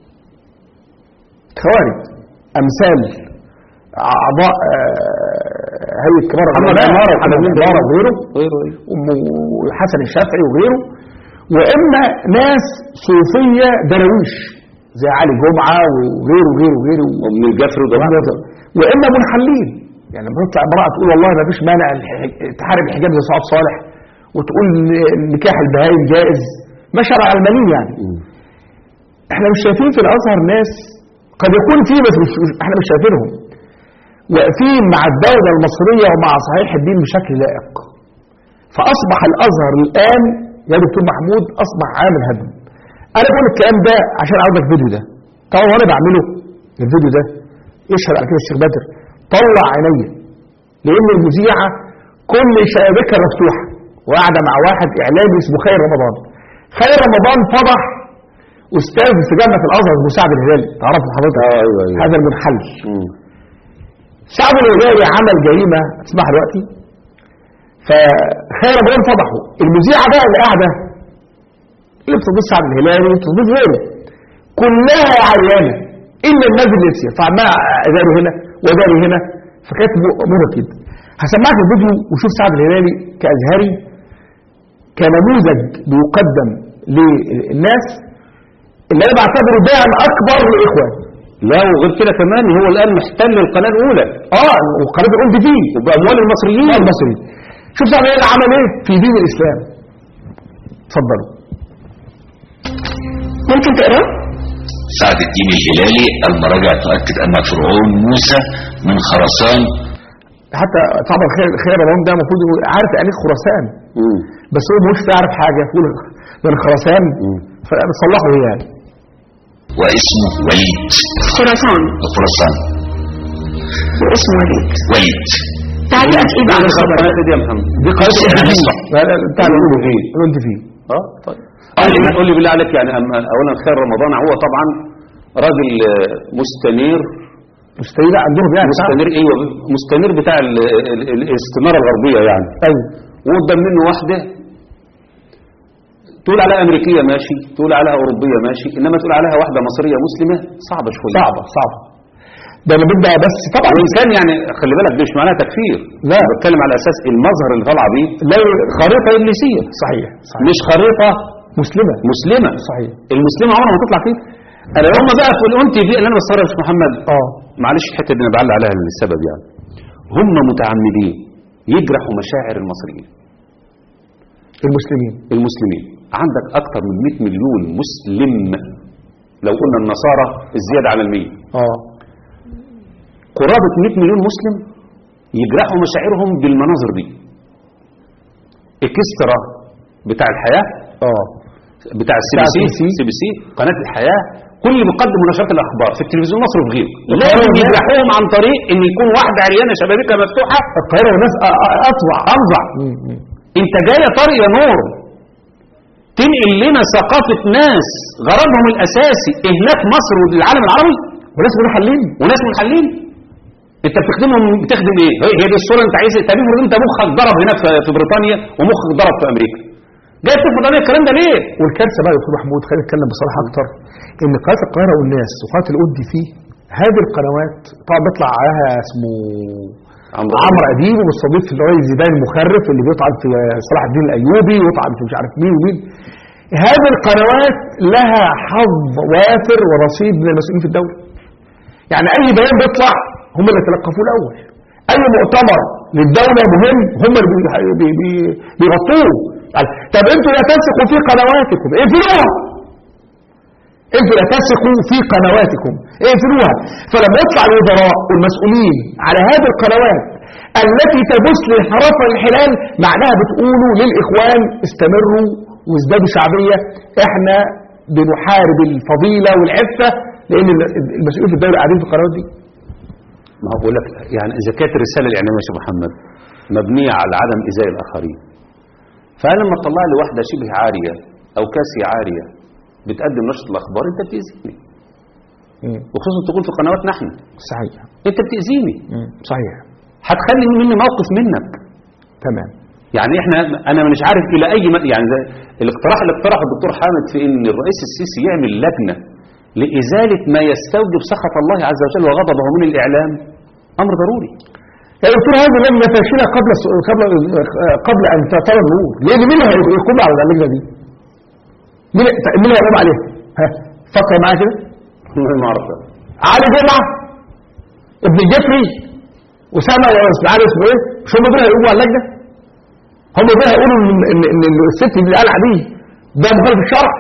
خوارج امثال اعضاء آه، هيئه كبار محمد العلماء، عمارة محمد وكلام من ده. عمارة وغيره غيره ايه وم- وحسن الشافعي وغيره واما ناس صوفيه درويش زي علي جمعه وغيره وغيره وغيره ومن الجفر وده واما منحلين يعني لما تطلع امراه تقول والله ما فيش مانع الح- تحارب الحجاب زي سعاد صالح وتقول ن- نكاح البهايم جائز مشى على المليم يعني احنا مش شايفين في الازهر ناس قد يكون في بس مش مش- احنا مش شايفينهم واقفين مع الدوله المصريه ومع صحيح الدين بشكل لائق فاصبح الازهر الان يا دكتور محمود اصبح عامل هدم انا بقول الكلام ده عشان عاوزك الفيديو ده طبعا وانا بعمله الفيديو ده يشهد على كده الشيخ بدر طلع عينيا لان المذيعه كل شبابيكها مفتوحه وقاعده مع واحد اعلامي اسمه خير رمضان خير رمضان فضح استاذ في جامعه الازهر مساعد الهلالي تعرف حضرتك اه ايوه ايوه هذا المنحل مم. سعد الهلالي عمل جريمه اسمها دلوقتي فخير رمضان فضحه المذيعه بقى اللي قاعده اللي بتضيف سعد الهلالي وبتضيف غيره كلها عيانه الا الناس اللي نسيت فعمال اداري هنا واداري هنا فكانت امورها كده هسمعك الفيديو وشوف سعد الهلالي كازهري كنموذج بيقدم للناس اللي انا بعتبره داعم اكبر للاخوان لا وغير كده كمان هو الان محتل القناه الاولى اه وقناه قلت فيه وباموال المصريين المصريين شوف سعد الهلالي عمل ايه في دين الاسلام اتفضلوا ممكن تقراه؟ سعد الدين الهلالي المراجع تؤكد أن فرعون موسى من خراسان حتى طبعا خير خير رمضان ده المفروض يقول عارف يعني إيه خراسان مم. بس هو مش يعرف حاجه يقول من خراسان فبتصلحه هي يعني واسمه وليد خراسان خراسان واسمه وليد وليد تعليقك ايه بقى على الخبر ده؟ القناه دي يا محمد دي قناه يعني فيه صح. لا لا بتاع اللي اللي قلت فيه. قلت فيه اه طيب قول لي قول لي بالله عليك يعني أما اولا خير رمضان هو طبعا راجل آه، مستنير مستحيل عندهم يعني صح؟ مستنير ايوه مستنير بتاع ال- ال- ال- الاستناره الغربيه يعني ايوه وقدام منه واحده تقول عليها امريكيه ماشي تقول عليها اوروبيه ماشي انما تقول عليها واحده مصريه مسلمه صعبه شويه صعبه صعبه ده انا بدي بس طبعا وان كان يعني خلي بالك دي مش معناها تكفير لا. أنا بتكلم على اساس المظهر اللي طالعه بيه لا خريطه ابليسيه صحيح صحيح مش خريطه مسلمه مسلمه صحيح المسلمه عمرها ما تطلع كده انا هم بقى في الانت دي اللي انا بستغرب يا شيخ محمد اه معلش الحته دي انا بعلق عليها للسبب يعني هم متعمدين يجرحوا مشاعر المصريين المسلمين المسلمين عندك اكتر من 100 مليون مسلم لو قلنا النصارى الزياده على المية اه قرابه 100 مليون مسلم يجرحوا مشاعرهم بالمناظر دي اكسترا بتاع الحياه اه بتاع السي بتاع بي سي CBC. سي بي سي قناه الحياه كل اللي بيقدم نشرات الاخبار في التلفزيون المصري وفي غيره القاهرة لازم والناس. يجرحوهم عن طريق ان يكون واحده عريانه شبابيكها مفتوحه القاهره والناس أ- أ- اطوع انظع مم، مم. انت جايه طريق يا نور تنقل لنا ثقافة ناس غرضهم الأساسي إهلاك مصر والعالم العربي وناس منحلين وناس منحلين انت بتخدمهم بتخدم ايه هي هي دي الصوره انت عايز تقريبا انت مخك ضرب هناك في في بريطانيا ومخك ضرب في امريكا جاي تفرض عليا الكلام ده ليه والكارثه بقى يا دكتور محمود خلينا نتكلم بصراحه اكتر ان قناه القاهره والناس وقناه القدي فيه هذه القنوات طبعا بيطلع عليها اسمه عمرو عمرو اديب ومستضيف اللي هو زيدان المخرف اللي بيطعن في صلاح الدين الايوبي ويطعن في مش عارف مين ومين هذه القنوات لها حظ وافر ورصيد من المسؤولين في الدوله يعني اي بيان بيطلع هم اللي تلقفوه الاول اي مؤتمر للدوله مهم هم اللي بي- بي- بي- بيغطوه يعني طب انتوا لا تثقوا في قنواتكم اقفلوها انتوا لا تثقوا في قنواتكم اقفلوها فلما يطلع الوزراء والمسؤولين على هذه القنوات التي تبث للحرف والانحلال معناها بتقولوا للاخوان استمروا وازدادوا شعبيه احنا بنحارب الفضيله والعفه لان المسؤولين في الدوله قاعدين في القنوات دي ما هو بقول لك يعني اذا كانت الرساله الاعلاميه يا شيخ محمد مبنيه على عدم ايذاء الاخرين فانا لما تطلع لي واحده شبه عاريه او كاسيه عاريه بتقدم نشره الاخبار انت بتاذيني وخصوصا تكون في قنواتنا احنا صحيح انت بتاذيني صحيح هتخلي مني موقف منك تمام يعني احنا انا مش عارف الى اي م... يعني ده الاقتراح اللي اقترحه الدكتور حامد في ان الرئيس السيسي يعمل لجنه لازاله ما يستوجب سخط الله عز وجل وغضبه من الاعلام امر ضروري يا دكتور هذه لجنه فاشله قبل قبل قبل ان ترى النور لان مين اللي هيقوم على اللجنه دي؟ مين مين اللي هيقوم عليها؟ ها فكر معايا كده ما اعرف علي جمعه ابن جفري اسامه مش عارف اسمه ايه مش هم دول هيقوموا على اللجنه؟ هم دول هيقولوا ان ان إن الست اللي قال عليه ده مخالف الشرع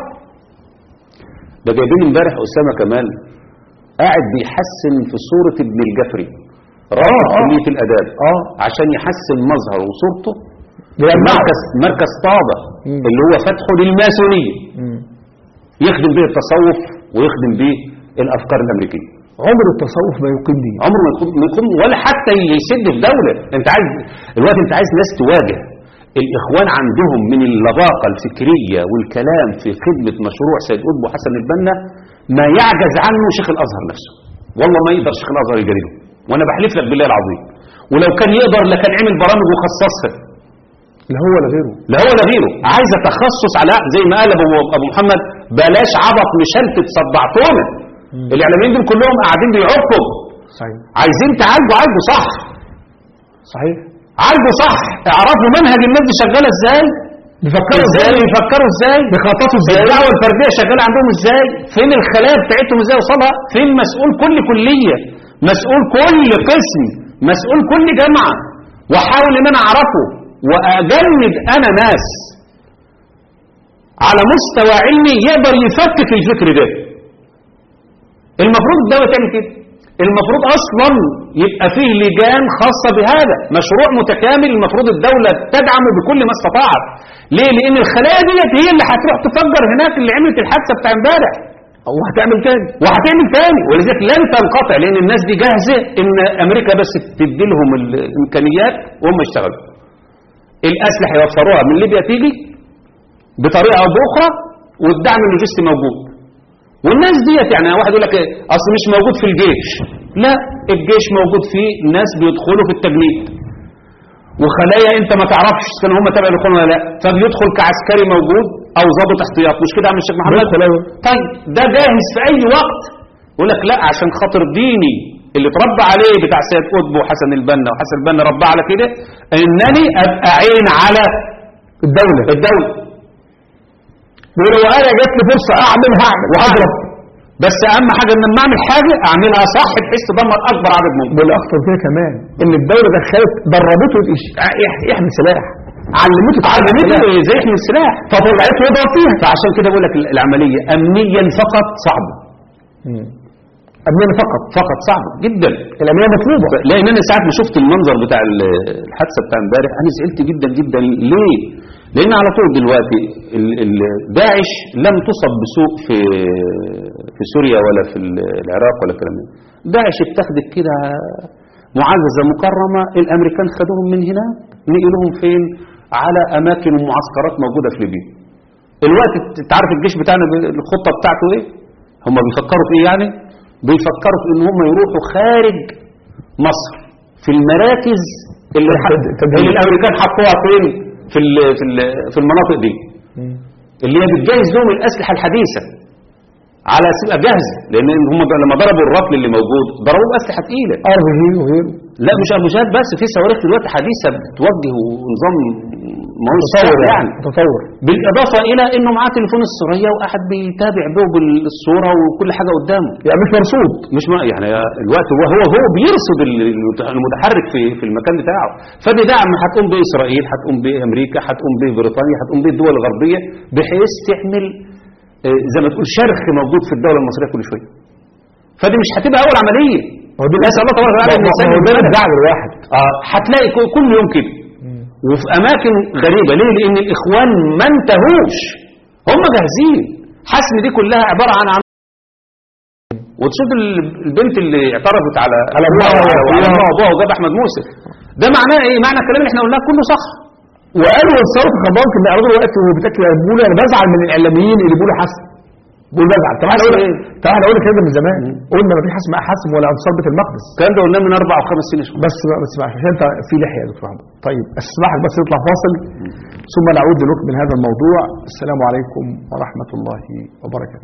ده جايبين امبارح اسامه كمال قاعد بيحسن في صوره ابن الجفري رائد آه. كليه الاداب اه عشان يحسن مظهره وصورته لأن مركز مركز طابة مم. اللي هو فتحه للماسونية يخدم به التصوف ويخدم به الأفكار الأمريكية عمر التصوف ما يقيم دين عمره ما يكون ما يكون ولا حتى يسد في دولة انت عايز الوقت انت عايز ناس تواجه الاخوان عندهم من اللباقة الفكرية والكلام في خدمة مشروع سيد قطب وحسن البنا ما يعجز عنه شيخ الازهر نفسه والله ما يقدر شيخ الازهر يجريه وانا بحلف لك بالله العظيم ولو كان يقدر لكان عمل برامج وخصصها لا هو ولا غيره لا هو ولا غيره عايزه تخصص على زي ما قال ابو ابو محمد بلاش عبط مشلتت صدعتونا الاعلاميين دول كلهم قاعدين بيعقوا صحيح عايزين تعالجوا عالجوا صح صحيح عالجوا صح اعرفوا منهج الناس دي شغاله ازاي بيفكروا ازاي ازاي بيفكروا ازاي بيخططوا ازاي الدعوه الفرديه شغاله عندهم ازاي فين الخلايا بتاعتهم ازاي وصلها فين مسؤول كل كليه مسؤول كل قسم مسؤول كل جامعه واحاول ان انا اعرفه واجند انا ناس على مستوى علمي يقدر يفكك الفكر ده المفروض الدوله تعمل كده المفروض اصلا يبقى فيه لجان خاصه بهذا مشروع متكامل المفروض الدوله تدعمه بكل ما استطاعت ليه لان الخلايا ديت هي اللي هتروح تفجر هناك اللي عملت الحادثه بتاع امبارح وهتعمل تاني وهتعمل تاني ولذلك لن تنقطع لان الناس دي جاهزه ان امريكا بس تدي لهم الامكانيات وهم يشتغلوا الاسلحه يوفروها من ليبيا تيجي بطريقه او باخرى والدعم اللوجستي موجود والناس ديت يعني واحد يقول لك إيه، اصل مش موجود في الجيش لا الجيش موجود فيه ناس بيدخلوا في التجنيد وخلايا انت ما تعرفش كانوا هم تبع الاخوان ولا لا فبيدخل كعسكري موجود او ضابط احتياط مش كده يا عم الشيخ محمد بيدخل أيوة. طيب ده جاهز في اي وقت يقول لك لا عشان خاطر ديني اللي اتربى عليه بتاع سيد قطب وحسن البنا وحسن البنا ربى على كده انني ابقى عين على الدولة الدوله ولو انا جات لي فرصة اعمل هعمل واضرب بس اهم حاجه ان لما اعمل حاجه اعملها صح بحيث تدمر اكبر عدد ممكن والاخطر كده كمان ان الدولة دخلت دربته يش- يح- يحمل سلاح علمته علمته ازاي يحمل السلاح فطلعته يضرب فيها فعشان كده بقول لك العمليه امنيا فقط صعبه امنيا فقط فقط صعبه جدا الامنية مطلوبة لان انا ساعات ما شفت المنظر بتاع ال- الحادثه بتاع امبارح انا زعلت جدا جدا ليه؟ لان على طول دلوقتي ال- ال- داعش لم تصب بسوء في في سوريا ولا في ال- العراق ولا الكلام ده داعش اتخذت كده معززه مكرمه الامريكان خدوهم من هنا نقلوهم فين؟ على اماكن ومعسكرات موجوده في ليبيا الوقت انت عارف الجيش بتاعنا ب- الخطة بتاعته ايه هم بيفكروا في ايه يعني بيفكروا في ان هم يروحوا خارج مصر في المراكز اللي, اللي الامريكان حطوها فين في ال في ال في المناطق دي اللي هي بتجهز لهم الاسلحه الحديثه على اساس تبقى جاهزه لان هم لما ضربوا الرطل اللي موجود ضربوه باسلحه تقيله ار بي جي وغيره لا مش اربجات بس في صواريخ دلوقتي حديثه بتوجه ونظام ما هوش تطور سهل يعني يعني تطور بالاضافه الى انه معاه تليفون السريه وقاعد بيتابع به بالصوره وكل حاجه قدامه يعني مش مرصود مش ما يعني الوقت هو هو هو بيرصد ال- المتحرك في في المكان بتاعه فدي دعم هتقوم به اسرائيل هتقوم به امريكا هتقوم به بريطانيا هتقوم به الدول الغربيه بحيث تعمل آه، زي ما تقول شرخ موجود في الدوله المصريه كل شويه فدي مش هتبقى اول عمليه هو دي نسال الله تبارك وتعالى ان ما- يسلم ما هو ده البلد. الدعم الواحد اه هتلاقي كل- كل يوم كده وفي اماكن غريبه ليه لان الاخوان ما انتهوش هم جاهزين حسم دي كلها عباره عن عم وتشوف ال- البنت اللي اعترفت على على أبوها وعلى وأبوها. أمها وابوها وجاب احمد موسى ده معناه ايه معنى الكلام اللي احنا قلناه كله صح وقالوا الثوره الخضراء كان بيعرضوا دلوقتي وهو بيتاكل بيقولوا انا بزعل من الاعلاميين اللي بيقولوا حسن بيقول بزعل طب احنا قلنا طب احنا قلنا كده من زمان قلنا ما فيش حاجه اسمها حسم ولا انتصار بيت المقدس الكلام ده قلناه من اربع او خمس سنين بس بس عشان انت في لحيه يا دكتور محمد طيب اسمح لك بس نطلع فاصل ثم نعود لنكمل هذا الموضوع السلام عليكم ورحمه الله وبركاته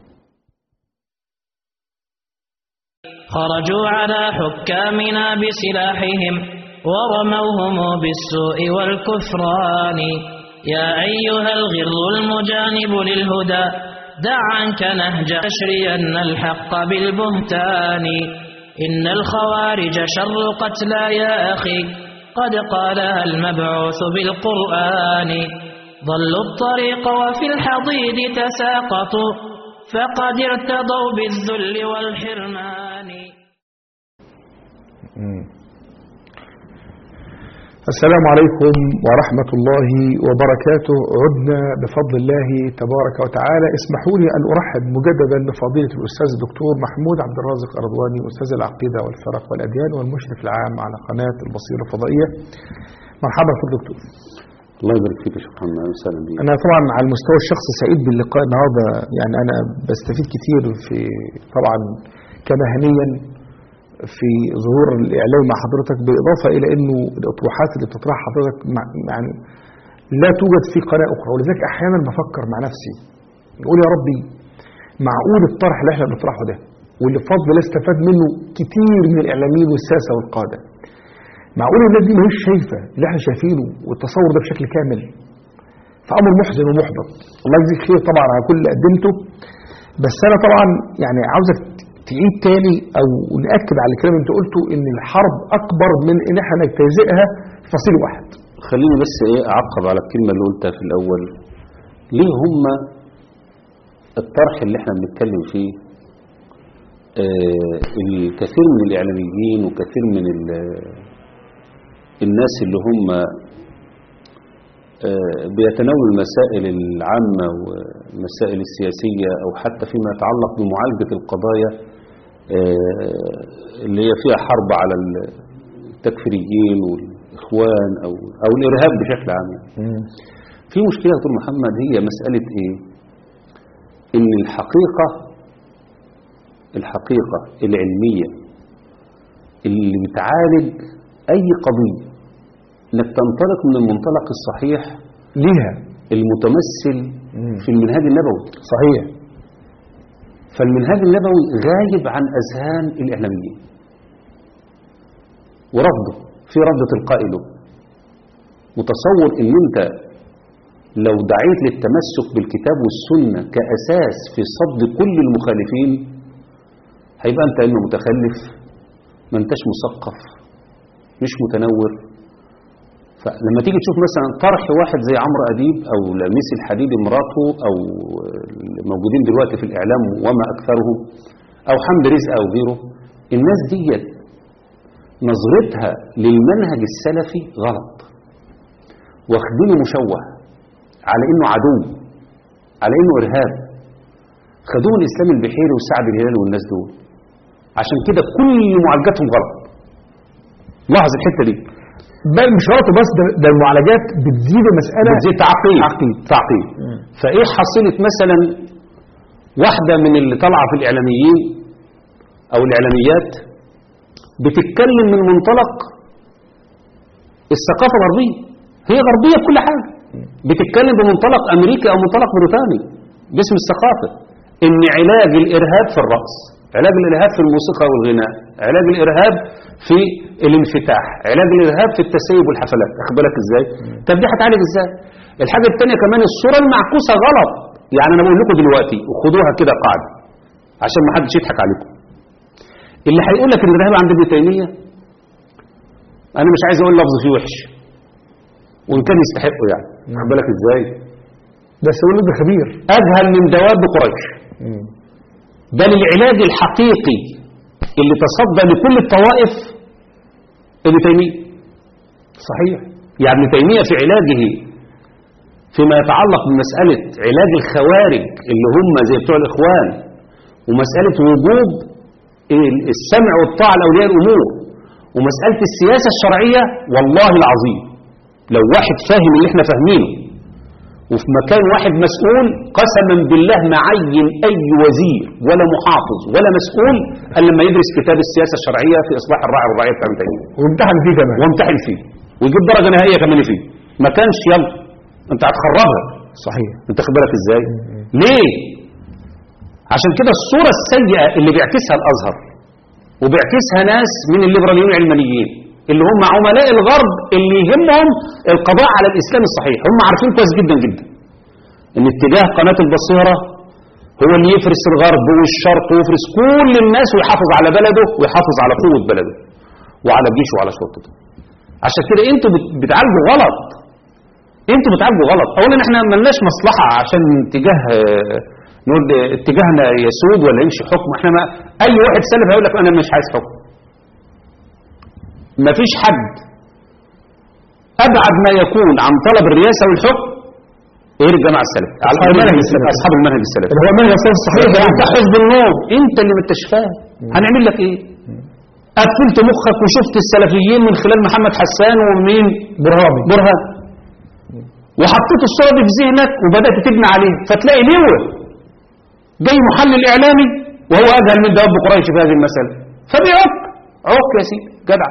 خرجوا على حكامنا بسلاحهم ورموهم بالسوء والكفران يا أيها الغر المجانب للهدى دع عنك نهج تشرين الحق بالبهتان إن الخوارج شر قتلى يا أخي قد قالها المبعوث بالقرآن ضلوا الطريق وفي الحضيض تساقطوا فقد ارتضوا بالذل والحرمان السلام عليكم ورحمة الله وبركاته عدنا بفضل الله تبارك وتعالى اسمحوا لي أن أرحب مجددا بفضيلة الأستاذ الدكتور محمود عبد الرازق أرضواني أستاذ العقيدة والفرق والأديان والمشرف العام على قناة البصيرة الفضائية مرحبا في الدكتور الله يبارك فيك يا شيخ محمد أهلا وسهلا بيك أنا طبعا على المستوى الشخصي سعيد باللقاء النهاردة يعني أنا بستفيد كتير في طبعا كمهنيا في ظهور الإعلام مع حضرتك بالإضافة إلى أنه الأطروحات اللي بتطرحها حضرتك مع يعني لا توجد في قناة أخرى ولذلك أحيانا بفكر مع نفسي نقول يا ربي معقول الطرح اللي احنا بنطرحه ده واللي بفضل الله استفاد منه كتير من الإعلاميين والساسة والقادة معقول الناس دي مش شايفة اللي احنا شايفينه والتصور ده بشكل كامل فأمر محزن ومحبط الله يجزيك خير طبعا على كل اللي قدمته بس أنا طبعا يعني عاوزك تعيد تاني أو نأكد على الكلام اللي أنت قلته إن الحرب أكبر من إن احنا نجتزئها في فصيل واحد خليني بس ايه اعقب على الكلمه اللي قلتها في الاول ليه هم الطرح اللي احنا بنتكلم فيه آه الكثير من الاعلاميين وكثير من ال- الناس اللي هم آه بيتناولوا المسائل العامة والمسائل السياسية أو حتى فيما يتعلق بمعالجة القضايا آه اللي هي فيها حرب على التكفيريين والإخوان أو, أو الإرهاب بشكل عام في مشكلة يا دكتور محمد هي مسألة إيه إن الحقيقة الحقيقة العلمية اللي بتعالج أي قضية إنك تنطلق من المنطلق الصحيح ليها المتمثل في المنهاج النبوي صحيح فالمنهاج النبوي غايب عن أذهان الإعلاميين ورفضه في رفض تلقائي له متصور ان انت لو دعيت للتمسك بالكتاب والسنة كأساس في صد كل المخالفين هيبقى انت انه متخلف ما انتش مثقف مش متنور فلما تيجي تشوف مثلا طرح واحد زي عمرو أديب أو لميس الحديد مراته أو الموجودين دلوقتي في الإعلام وما أكثرهم أو حمد رزق أو غيره الناس ديت نظرتها للمنهج السلفي غلط واخدينه مشوه على انه عدو على انه ارهاب خدوه الاسلام البحيري وسعد الهلال والناس دول عشان كده كل معالجاتهم غلط لاحظ الحته دي بل مش غلط بس ده, ده المعالجات بتزيد المساله بتزيد تعقيد تعقيد تعقيد فايه حصلت مثلا واحده من اللي طالعه في الاعلاميين او الاعلاميات بتتكلم من منطلق الثقافه الغربيه هي غربيه بكل حاجه بتتكلم بمنطلق امريكي او منطلق بريطاني باسم الثقافه ان علاج الارهاب في الرقص علاج الارهاب في الموسيقى والغناء علاج الارهاب في الانفتاح علاج الارهاب في التسيب والحفلات واخد بالك ازاي طب دي هتعالج ازاي الحاجه الثانيه كمان الصوره المعكوسه غلط يعني انا بقول لكم دلوقتي وخدوها كده قاعده عشان ما حدش يضحك عليكم اللي هيقول لك ان الارهاب عند ابن تيميه انا مش عايز اقول لفظ فيه وحش وان كان يستحقه يعني واخد بالك ازاي بس يقول لك ده خبير اذهل من دواب قريش بل العلاج الحقيقي اللي تصدى لكل الطوائف ابن تيميه صحيح يعني ابن تيميه في علاجه فيما يتعلق بمساله علاج الخوارج اللي هم زي بتوع الاخوان ومساله وجوب السمع والطاعه لاولياء الامور ومساله السياسه الشرعيه والله العظيم لو واحد فاهم اللي احنا فاهمينه وفي مكان واحد مسؤول قسما بالله ما عين أي وزير ولا محافظ ولا مسؤول إلا لما يدرس كتاب السياسة الشرعية في إصلاح الراعي والرعية بتاع ابن تيمية وامتحن فيه كمان وامتحن فيه ويجيب درجة نهائية كمان فيه ما كانش يلا أنت هتخربها صحيح أنت خد بالك إزاي ليه عشان كده الصورة السيئة اللي بيعكسها الأزهر وبيعكسها ناس من الليبراليين العلمانيين اللي هم عملاء الغرب اللي يهمهم القضاء على الإسلام الصحيح هم عارفين كويس جدا جدا ان اتجاه قناة البصيرة هو اللي يفرس الغرب والشرق ويفرس كل الناس ويحافظ على بلده ويحافظ على قوة بلده وعلى جيشه وعلى شرطته عشان كده انتوا بت- بتعالجوا غلط انتوا بتعالجوا غلط اولا احنا ملناش مصلحة عشان اتجاه آه، نقول آه، اتجاهنا يسود ولا يمشي حكم احنا ما اي واحد سلف هيقول لك انا مش عايز حكم مفيش حد ابعد ما يكون عن طلب الرئاسة والحكم غير الجماعة السلف أصحاب المنهج السلفي. اصحاب المنهج السلفي اللي هو منهج السلف الصحيح انت يعني. حزب النور انت اللي ما انتش فاهم هنعمل لك ايه قفلت مخك وشفت السلفيين من خلال محمد حسان ومين برهامي برهان وحطيت الصورة دي في ذهنك وبدأت تبني عليه فتلاقي ليه جاي محلل إعلامي وهو أجهل من دواب قريش في هذه المسألة فبيعك عك يا سيدي جدع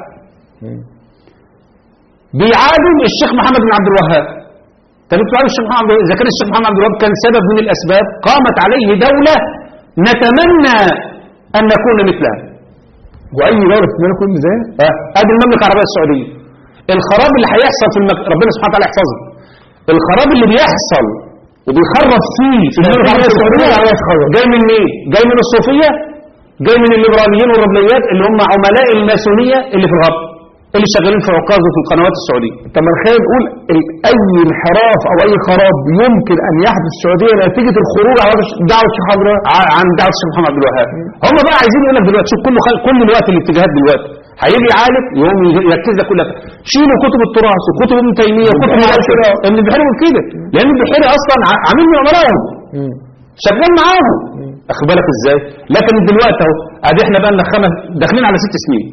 بيعادل الشيخ محمد بن عبد الوهاب طب انتوا عارف الشيخ محمد عبد الوهاب- اذا كان الشيخ محمد عبد الوهاب كان سبب من الاسباب قامت عليه دوله نتمنى ان نكون مثلها واي دوله في المملكه يكون زي اه ادي المملكه العربيه السعوديه الخراب اللي هيحصل في المك... ربنا سبحانه وتعالى يحفظه الخراب اللي بيحصل وبيخرب فيه في المملكه العربيه السعوديه جاي من مين؟ جاي من الصوفيه جاي من الليبراليين والربليات اللي هم عملاء الماسونيه اللي في الغرب اللي شغالين في عكاظ وفي القنوات السعوديه طب ما خلينا نقول ال- اي انحراف او اي خراب يمكن ان يحدث في السعوديه نتيجه الخروج على دعوه الشيخ عبد الوهاب ع- عن دعوه الشيخ محمد عبد الوهاب هم بقى عايزين يقول لك دلوقتي شوف كل خل... كل الوقت الاتجاهات دلوقتي هيجي يعالج يقوم ي- يركز لك كل لك شيلوا كتب التراث وكتب ابن تيميه وكتب البحيري معاشر كده. ابن البحيري بيقول كده لان البحيري اصلا ع- عميل من عملائهم شغال معاهم اخد بالك ازاي لكن دلوقتي اهو ادي احنا بقى لنا خمس داخلين على ست سنين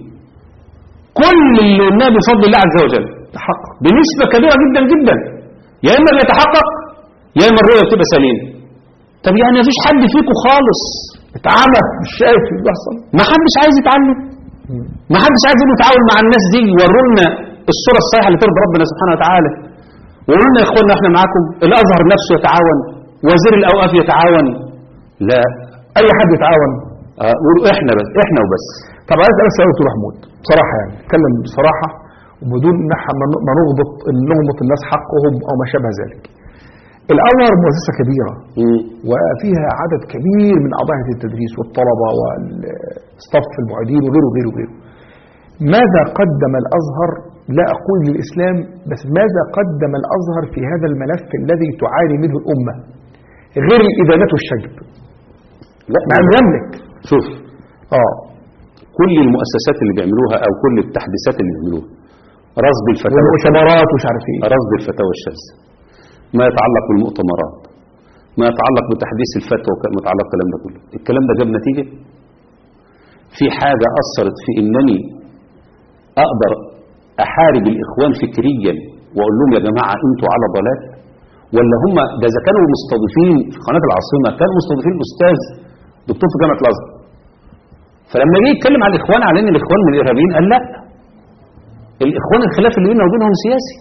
كل اللي قلناه بفضل الله عز وجل تحقق بنسبه كبيره جدا جدا يا اما بيتحقق يا اما الرؤيه بتبقى سليمه طب يعني مفيش حد فيكم خالص اتعمى مش شايف اللي بيحصل ما حدش عايز يتعلم ما حدش عايز يقول يتعاون مع الناس دي وروا لنا الصوره الصحيحه اللي ترضي ربنا سبحانه وتعالى وقولوا لنا يا اخوانا احنا معاكم الازهر نفسه يتعاون وزير الاوقاف يتعاون لا اي حد يتعاون آه، قولوا احنا بس احنا وبس طب عايز اسالك سؤال دكتور محمود بصراحه يعني اتكلم بصراحه وبدون ان احنا ما ما نغبط ان نغبط الناس حقهم او ما شابه ذلك. الازهر مؤسسه كبيره وفيها عدد كبير من اعضاء هيئه التدريس والطلبه والصف المعيدين وغيره وغيره وغيره. ماذا قدم الازهر لا اقول للاسلام بس ماذا قدم الازهر في هذا الملف الذي تعاني منه الامه غير الادانات والشجب. لا مع انه يملك شوف اه كل المؤسسات اللي بيعملوها او كل التحديثات اللي بيعملوها رصد الفتاوى والمؤتمرات ومش عارف ايه رصد الفتاوى الشاذة ما يتعلق بالمؤتمرات ما يتعلق بتحديث الفتوى وما يتعلق الكلام ده كله الكلام ده جاب نتيجة في حاجة أثرت في إنني أقدر احارب الاخوان فكريا واقول لهم يا جماعه انتوا على ضلال ولا هم ده اذا كانوا مستضيفين في قناه العاصمه كانوا مستضيفين الاستاذ دكتور في جامعه الازهر فلما جه يتكلم عن الاخوان على ان الاخوان من الارهابيين قال لا الاخوان الخلاف اللي بيننا وبينهم سياسي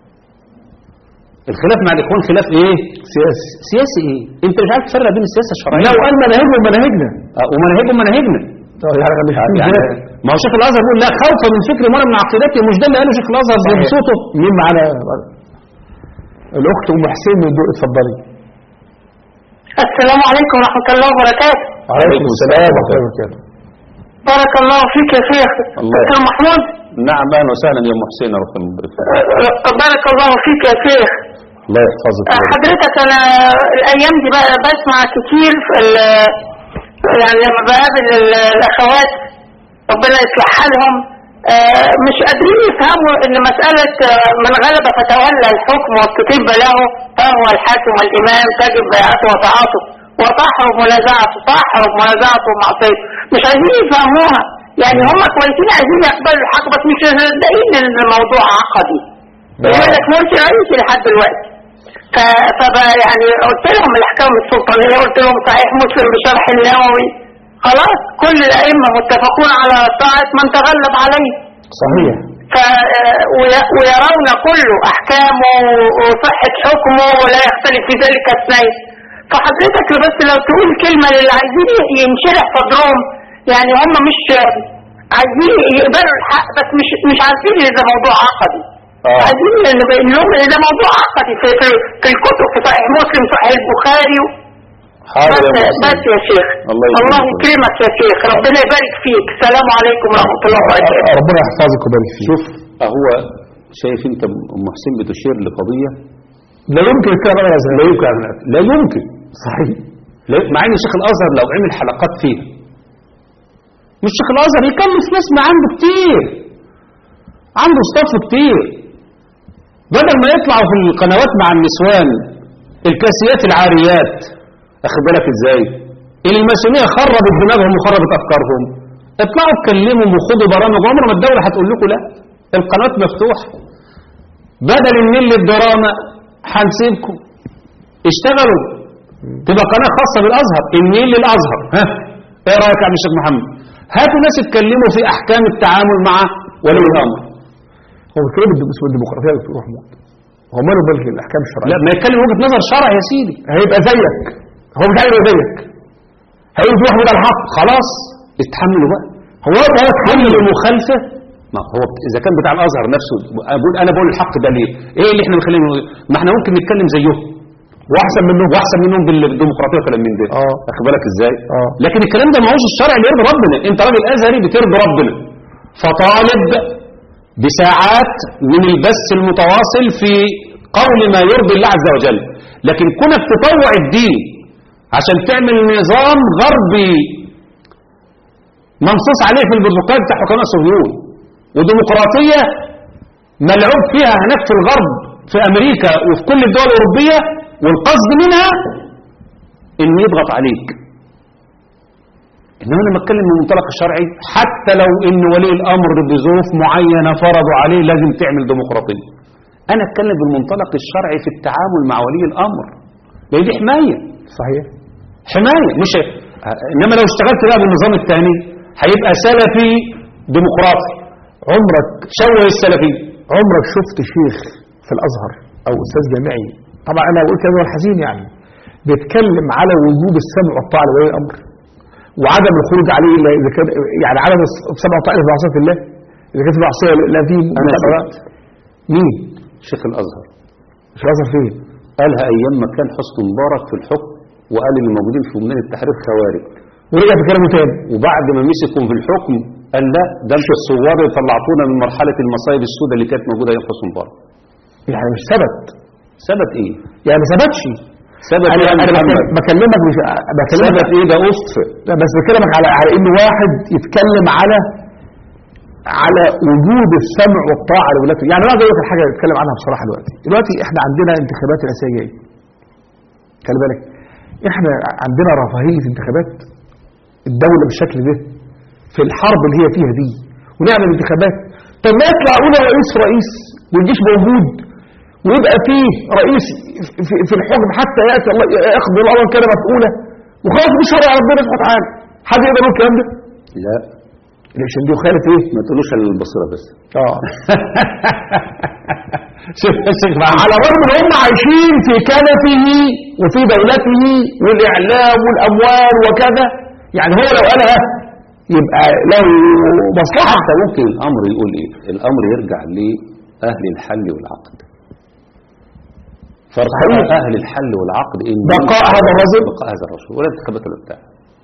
الخلاف مع الاخوان خلاف ايه سياسي سياسي ايه انت مش عارف تفرق بين السياسه الشرعيه لو قال مناهجهم ومناهجنا آه، ومناهجهم مناهجنا اه يعني مش يعني يعني ما هو شيخ الازهر بيقول لا خوفا من فكر وانا من عقيدتي مش ده اللي قاله شيخ الازهر صحيح. بصوته مين معانا الاخت ام حسين من الدق اتفضلي السلام عليكم ورحمة الله وبركاته وعليكم السلام ورحمه الله وبركاته بارك الله فيك يا شيخ الله دكتور محمود نعم اهلا وسهلا يا ام حسين ربنا يبارك فيك أه، بارك الله فيك يا شيخ الله يحفظك أه، حضرتك انا الايام دي بقى بسمع كتير في ال- يعني لما بقابل ال- الاخوات ربنا يصلح حالهم أه، مش قادرين يفهموا ان مسألة أه، من غلب فتولى الحكم واستتب له فهو الحاكم والامام تجب بيعته وطاعته وتحرم منازعته تحرم منازعته ومعصيته مش عايزين يفهموها يعني هم كويسين عايزين يقبلوا الحق بس مش مصدقين ان الموضوع عقدي يقول لك مرسي رئيسي لحد دلوقتي ف- فبقى يعني قلت لهم الاحكام السلطانيه قلت لهم صحيح مسلم بشرح النووي خلاص كل الائمه متفقون على طاعه من تغلب عليه صحيح ف وي- ويرون كله احكامه وصحه حكمه ولا يختلف في ذلك اثنين فحضرتك بس لو تقول كلمه للي عايزين ينشرح صدرهم يعني هم مش عايزين يقبلوا الحق بس مش مش عارفين ان ده موضوع عقدي آه. عايزين نبين لهم ان ده موضوع عقدي في, في, في الكتب في صحيح مسلم صحيح البخاري حاضر بس, يا ام بس حسين يا شيخ الله يكرمك. الله يكرمك يا شيخ ربنا يبارك فيك السلام عليكم ورحمه الله وبركاته ربنا يحفظك ويبارك فيك شوف هو شايف انت ام حسين بتشير لقضيه لا يمكن الكلام على زي لا يمكن لا يمكن صحيح لا- مع ان شيخ الازهر لو عمل حلقات فيها مش شيخ الازهر يكلف ناس ما عنده كتير عنده ستاف كتير بدل ما يطلعوا في القنوات مع النسوان الكاسيات العاريات اخد بالك ازاي اللي الماسونيه خربت دماغهم وخربت افكارهم اطلعوا اتكلموا وخدوا برامج عمر ما الدوله هتقول لكم لا القناه مفتوحه بدل النيل للدراما هنسيبكم اشتغلوا تبقى قناه خاصه بالازهر النيل للازهر ها ايه رايك يا عم الشيخ محمد هاتوا ناس يتكلموا في احكام التعامل مع ولي الامر هو بيتكلم بالاسم الديمقراطيه يا دكتور محمود هو ماله بالك الاحكام الشرعيه لا ما يتكلم وجهه نظر شرع يا سيدي هيبقى زيك هو مش عايز يبقى زيك هيقول في واحد على الحق خلاص اتحملوا بقى هو هو كل مخالفه ما هو اذا كان بتاع الازهر نفسه بقول انا بقول الحق ده ليه ايه اللي احنا بنخليه نقول؟ ما احنا ممكن نتكلم زيهم واحسن منهم واحسن منهم بالديمقراطيه وكلام من ده اه واخد بالك ازاي اه لكن الكلام ده ما هوش الشرع اللي يرضي ربنا انت راجل ازهري بترضي ربنا فطالب بساعات من البث المتواصل في قول ما يرضي الله عز وجل لكن كونك تطوع الدين عشان تعمل نظام غربي منصوص عليه في البروتوكول بتاع حكماء الصهيون وديمقراطيه ملعوب فيها هناك في الغرب في امريكا وفي كل الدول الاوروبيه والقصد منها ان يضغط عليك انما انا بتكلم من المنطلق الشرعي حتى لو ان ولي الامر بظروف معينه فرضوا عليه لازم تعمل ديمقراطيه انا اتكلم بالمنطلق الشرعي في التعامل مع ولي الامر لان دي حمايه صحيح حمايه مش آه، انما لو اشتغلت بقى بالنظام الثاني هيبقى سلفي ديمقراطي عمرك شوه السلفي عمرك شفت شيخ في الازهر او استاذ جامعي طبعا انا بقول كده الحزين يعني بيتكلم على وجوب السمع والطاعه لولي الامر وعدم الخروج عليه الا اذا كان يعني عدم السمع والطاعه في معصيه الله اذا كانت في معصيه لا في أنا متابعات مين؟ شيخ الازهر مش الازهر فين؟ قالها ايام ما كان حسني مبارك في الحكم وقال اللي موجودين في ميدان التحرير خوارج ورجع في كلامه تاني وبعد ما مسكوا في الحكم قال لا ده انتوا الثوار اللي طلعتونا من مرحله المصايب السوداء اللي كانت موجوده ايام حسني مبارك يعني مش ثبت ثبت ايه؟ يعني ما ثبتش ثبت انا ايه يا انا محمد؟ بك- بكلمك مش بكلمك ثبت ايه ده اف لا بس بكلمك على على ان واحد يتكلم على على وجوب السمع والطاعه لولاته يعني انا عايز اقول لك حاجه اتكلم عنها بصراحه دلوقتي دلوقتي احنا عندنا انتخابات رئاسيه جايه خلي بالك احنا عندنا رفاهيه انتخابات الدوله بالشكل ده في الحرب اللي هي فيها دي ونعمل انتخابات طب ما يطلع يقول رئيس رئيس والجيش موجود ويبقى فيه رئيس في, في الحكم حتى ياتي الله يقضي الامر كان مفعوله وخلاص دي شرع ربنا سبحانه وتعالى حد يقدر يقول الكلام ده؟ لا عشان دي خالف ايه؟ ما تقولوش على البصيرة بس اه شوف شوف على الرغم ان هم عايشين في كنفه وفي دولته والاعلام والاموال وكذا يعني هو لو قالها يبقى له مصلحه حتى ممكن الامر يقول ايه الامر يرجع لاهل الحل والعقد فرق اهل الحل والعقد ان بقاء هذا الرجل بقاء هذا الرجل ولا انتخابات ولا بتاع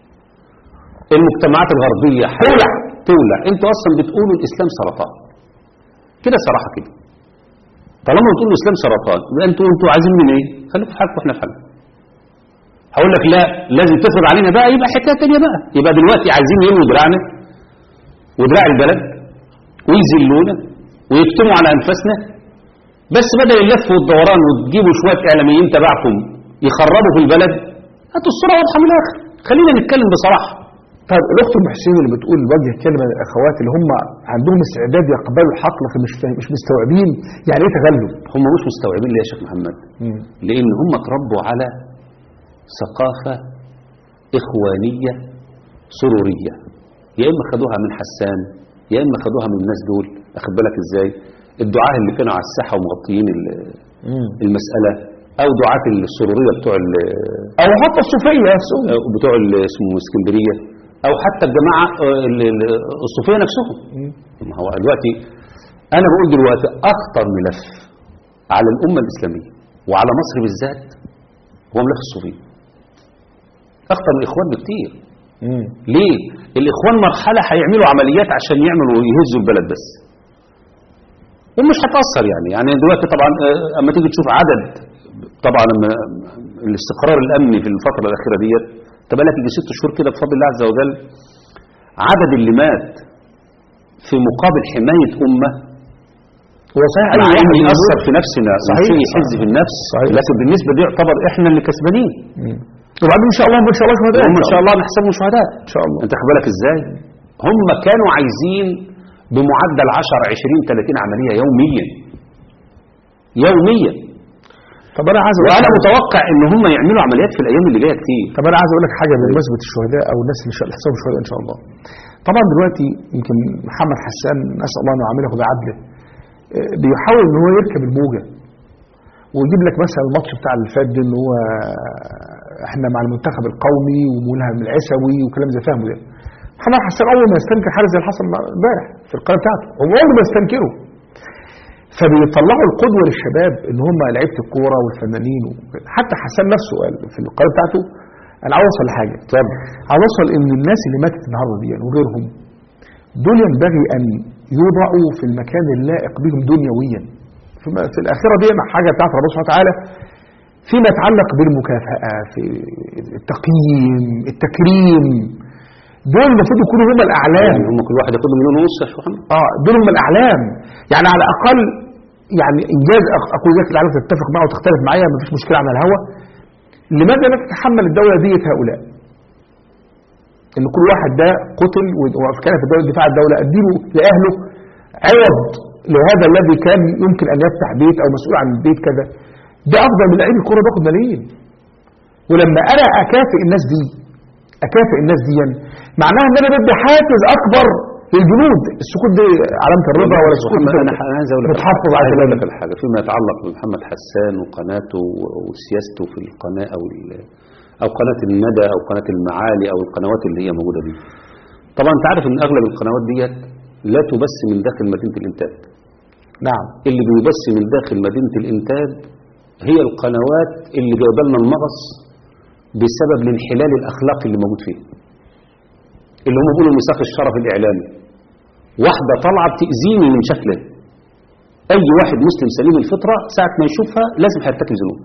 المجتمعات الغربيه تولع. تولع انتوا اصلا بتقولوا الاسلام سرطان كده صراحه كده طالما بتقولوا الاسلام سرطان يبقى انتوا انتوا عايزين من ايه خليكم في حالكم واحنا في حالنا هقول لك لا لازم تفرض علينا بقى يبقى حكايه تانية بقى يبقى دلوقتي عايزين يلووا دراعنا ودراع البلد ويذلونا ويكتموا على انفاسنا بس بدل اللف والدوران وتجيبوا شويه اعلاميين تبعكم يخربوا في البلد هاتوا الصوره واضحه من الاخر خلينا نتكلم بصراحه طيب الاخت ام حسين اللي بتقول وجه كلمه للاخوات اللي هم عندهم استعداد يقبلوا الحق لكن مش فاهم مش مستوعبين يعني ايه تغلب هم مش مستوعبين ليه يا شيخ محمد لان هم اتربوا على ثقافه اخوانيه سروريه يا اما خدوها من حسان يا اما خدوها من الناس دول اخد بالك ازاي الدعاة اللي كانوا على الساحه ومغطيين ال- المساله او دعاة السروريه بتوع ال- او حتى الصوفيه نفسهم أو بتوع ال- اسمه اسكندريه او حتى الجماعه آه، ال- ال- الصوفيه نفسهم ما هو دلوقتي انا بقول دلوقتي اخطر ملف على الامه الاسلاميه وعلى مصر بالذات هو ملف الصوفيه اخطر من الاخوان بكتير ليه الاخوان مرحله هيعملوا عمليات عشان يعملوا يهزوا البلد بس ومش هتاثر يعني يعني دلوقتي طبعا آه، اما تيجي تشوف عدد طبعا لما الاستقرار الامني في الفتره الاخيره ديت تبقى لك يجي ست شهور كده بفضل الله عز وجل عدد اللي مات في مقابل حمايه امه هو صحيح مع أي انه واحد ياثر يموت. في نفسنا صحيح، وشيء يحز صحيح. في النفس صحيح. لكن بالنسبه دي يعتبر احنا اللي كسبانين وبعدين ان شاء الله ان شاء الله شهداء هم ان شاء الله نحسبهم شهداء ان شاء الله انت خد بالك ازاي هم كانوا عايزين بمعدل 10 20 30 عمليه يوميا يوميا طب انا عايز اقول وانا لك- متوقع ان هم يعملوا عمليات في الايام اللي جايه كتير طب انا عايز اقول لك حاجه بمناسبه الشهداء او الناس اللي شا- حسابهم شهداء ان شاء الله طبعا دلوقتي يمكن محمد حسان نسال الله ان يعامله بعدله آه، بيحاول ان هو يركب الموجه ويجيب لك مثلا الماتش بتاع اللي فات ده ان هو احنا مع المنتخب القومي وملهم العسوي وكلام زي فاهمه ده محمد حسان اول ما يستنكر حاجه زي اللي حصل مع- امبارح في القناه بتاعته هو اول ما يستنكره فبيطلعوا القدوه للشباب ان هم لعيبه الكوره والفنانين وكده. حتى حسان نفسه قال في القناه بتاعته انا عاوز اوصل لحاجه اتفضل عاوز اوصل ان الناس اللي ماتت النهارده دي وغيرهم دول ينبغي ان يوضعوا في المكان اللائق بهم دنيويا في, في الاخره دي مع حاجه بتاعت ربنا سبحانه وتعالى فيما يتعلق بالمكافاه في التقييم التكريم دول المفروض يكونوا هم الاعلام يعني هم كل واحد ياخد له مليون ونص يا شيخ محمد اه دول هم الاعلام يعني على الاقل يعني انجاز أخ- اقول لك العالم تتفق معه وتختلف معايا مفيش مشكله على الهوا لماذا لا تتحمل الدوله دية هؤلاء ان كل واحد ده قتل و- وكان في الدوله دفاع الدوله اديله لاهله عوض لهذا الذي كان يمكن ان يفتح بيت او مسؤول عن البيت كذا ده افضل من لعيب الكوره بياخد ملايين ولما انا اكافئ الناس دي اكافئ الناس دي معناها ان انا بدي حافز اكبر للجنود السكوت دي علامه الرضا ولا السكوت محمد ده انا انا عايز اقول لك بتحافظ على عايز اقول كلامك. لك على حاجه فيما يتعلق بمحمد حسان وقناته و- وسياسته في القناه او ال- او قناه الندى او قناه المعالي او القنوات اللي هي موجوده دي طبعا انت عارف ان اغلب القنوات ديت لا تبث من داخل مدينه الانتاج نعم اللي بيبث من داخل مدينه الانتاج هي القنوات اللي جايبه لنا المغص بسبب الانحلال الاخلاقي اللي موجود فيه اللي هم بيقولوا ميثاق الشرف الاعلامي واحده طالعه بتاذيني من شكلها اي واحد مسلم سليم الفطره ساعه ما يشوفها لازم هيرتكب ذنوب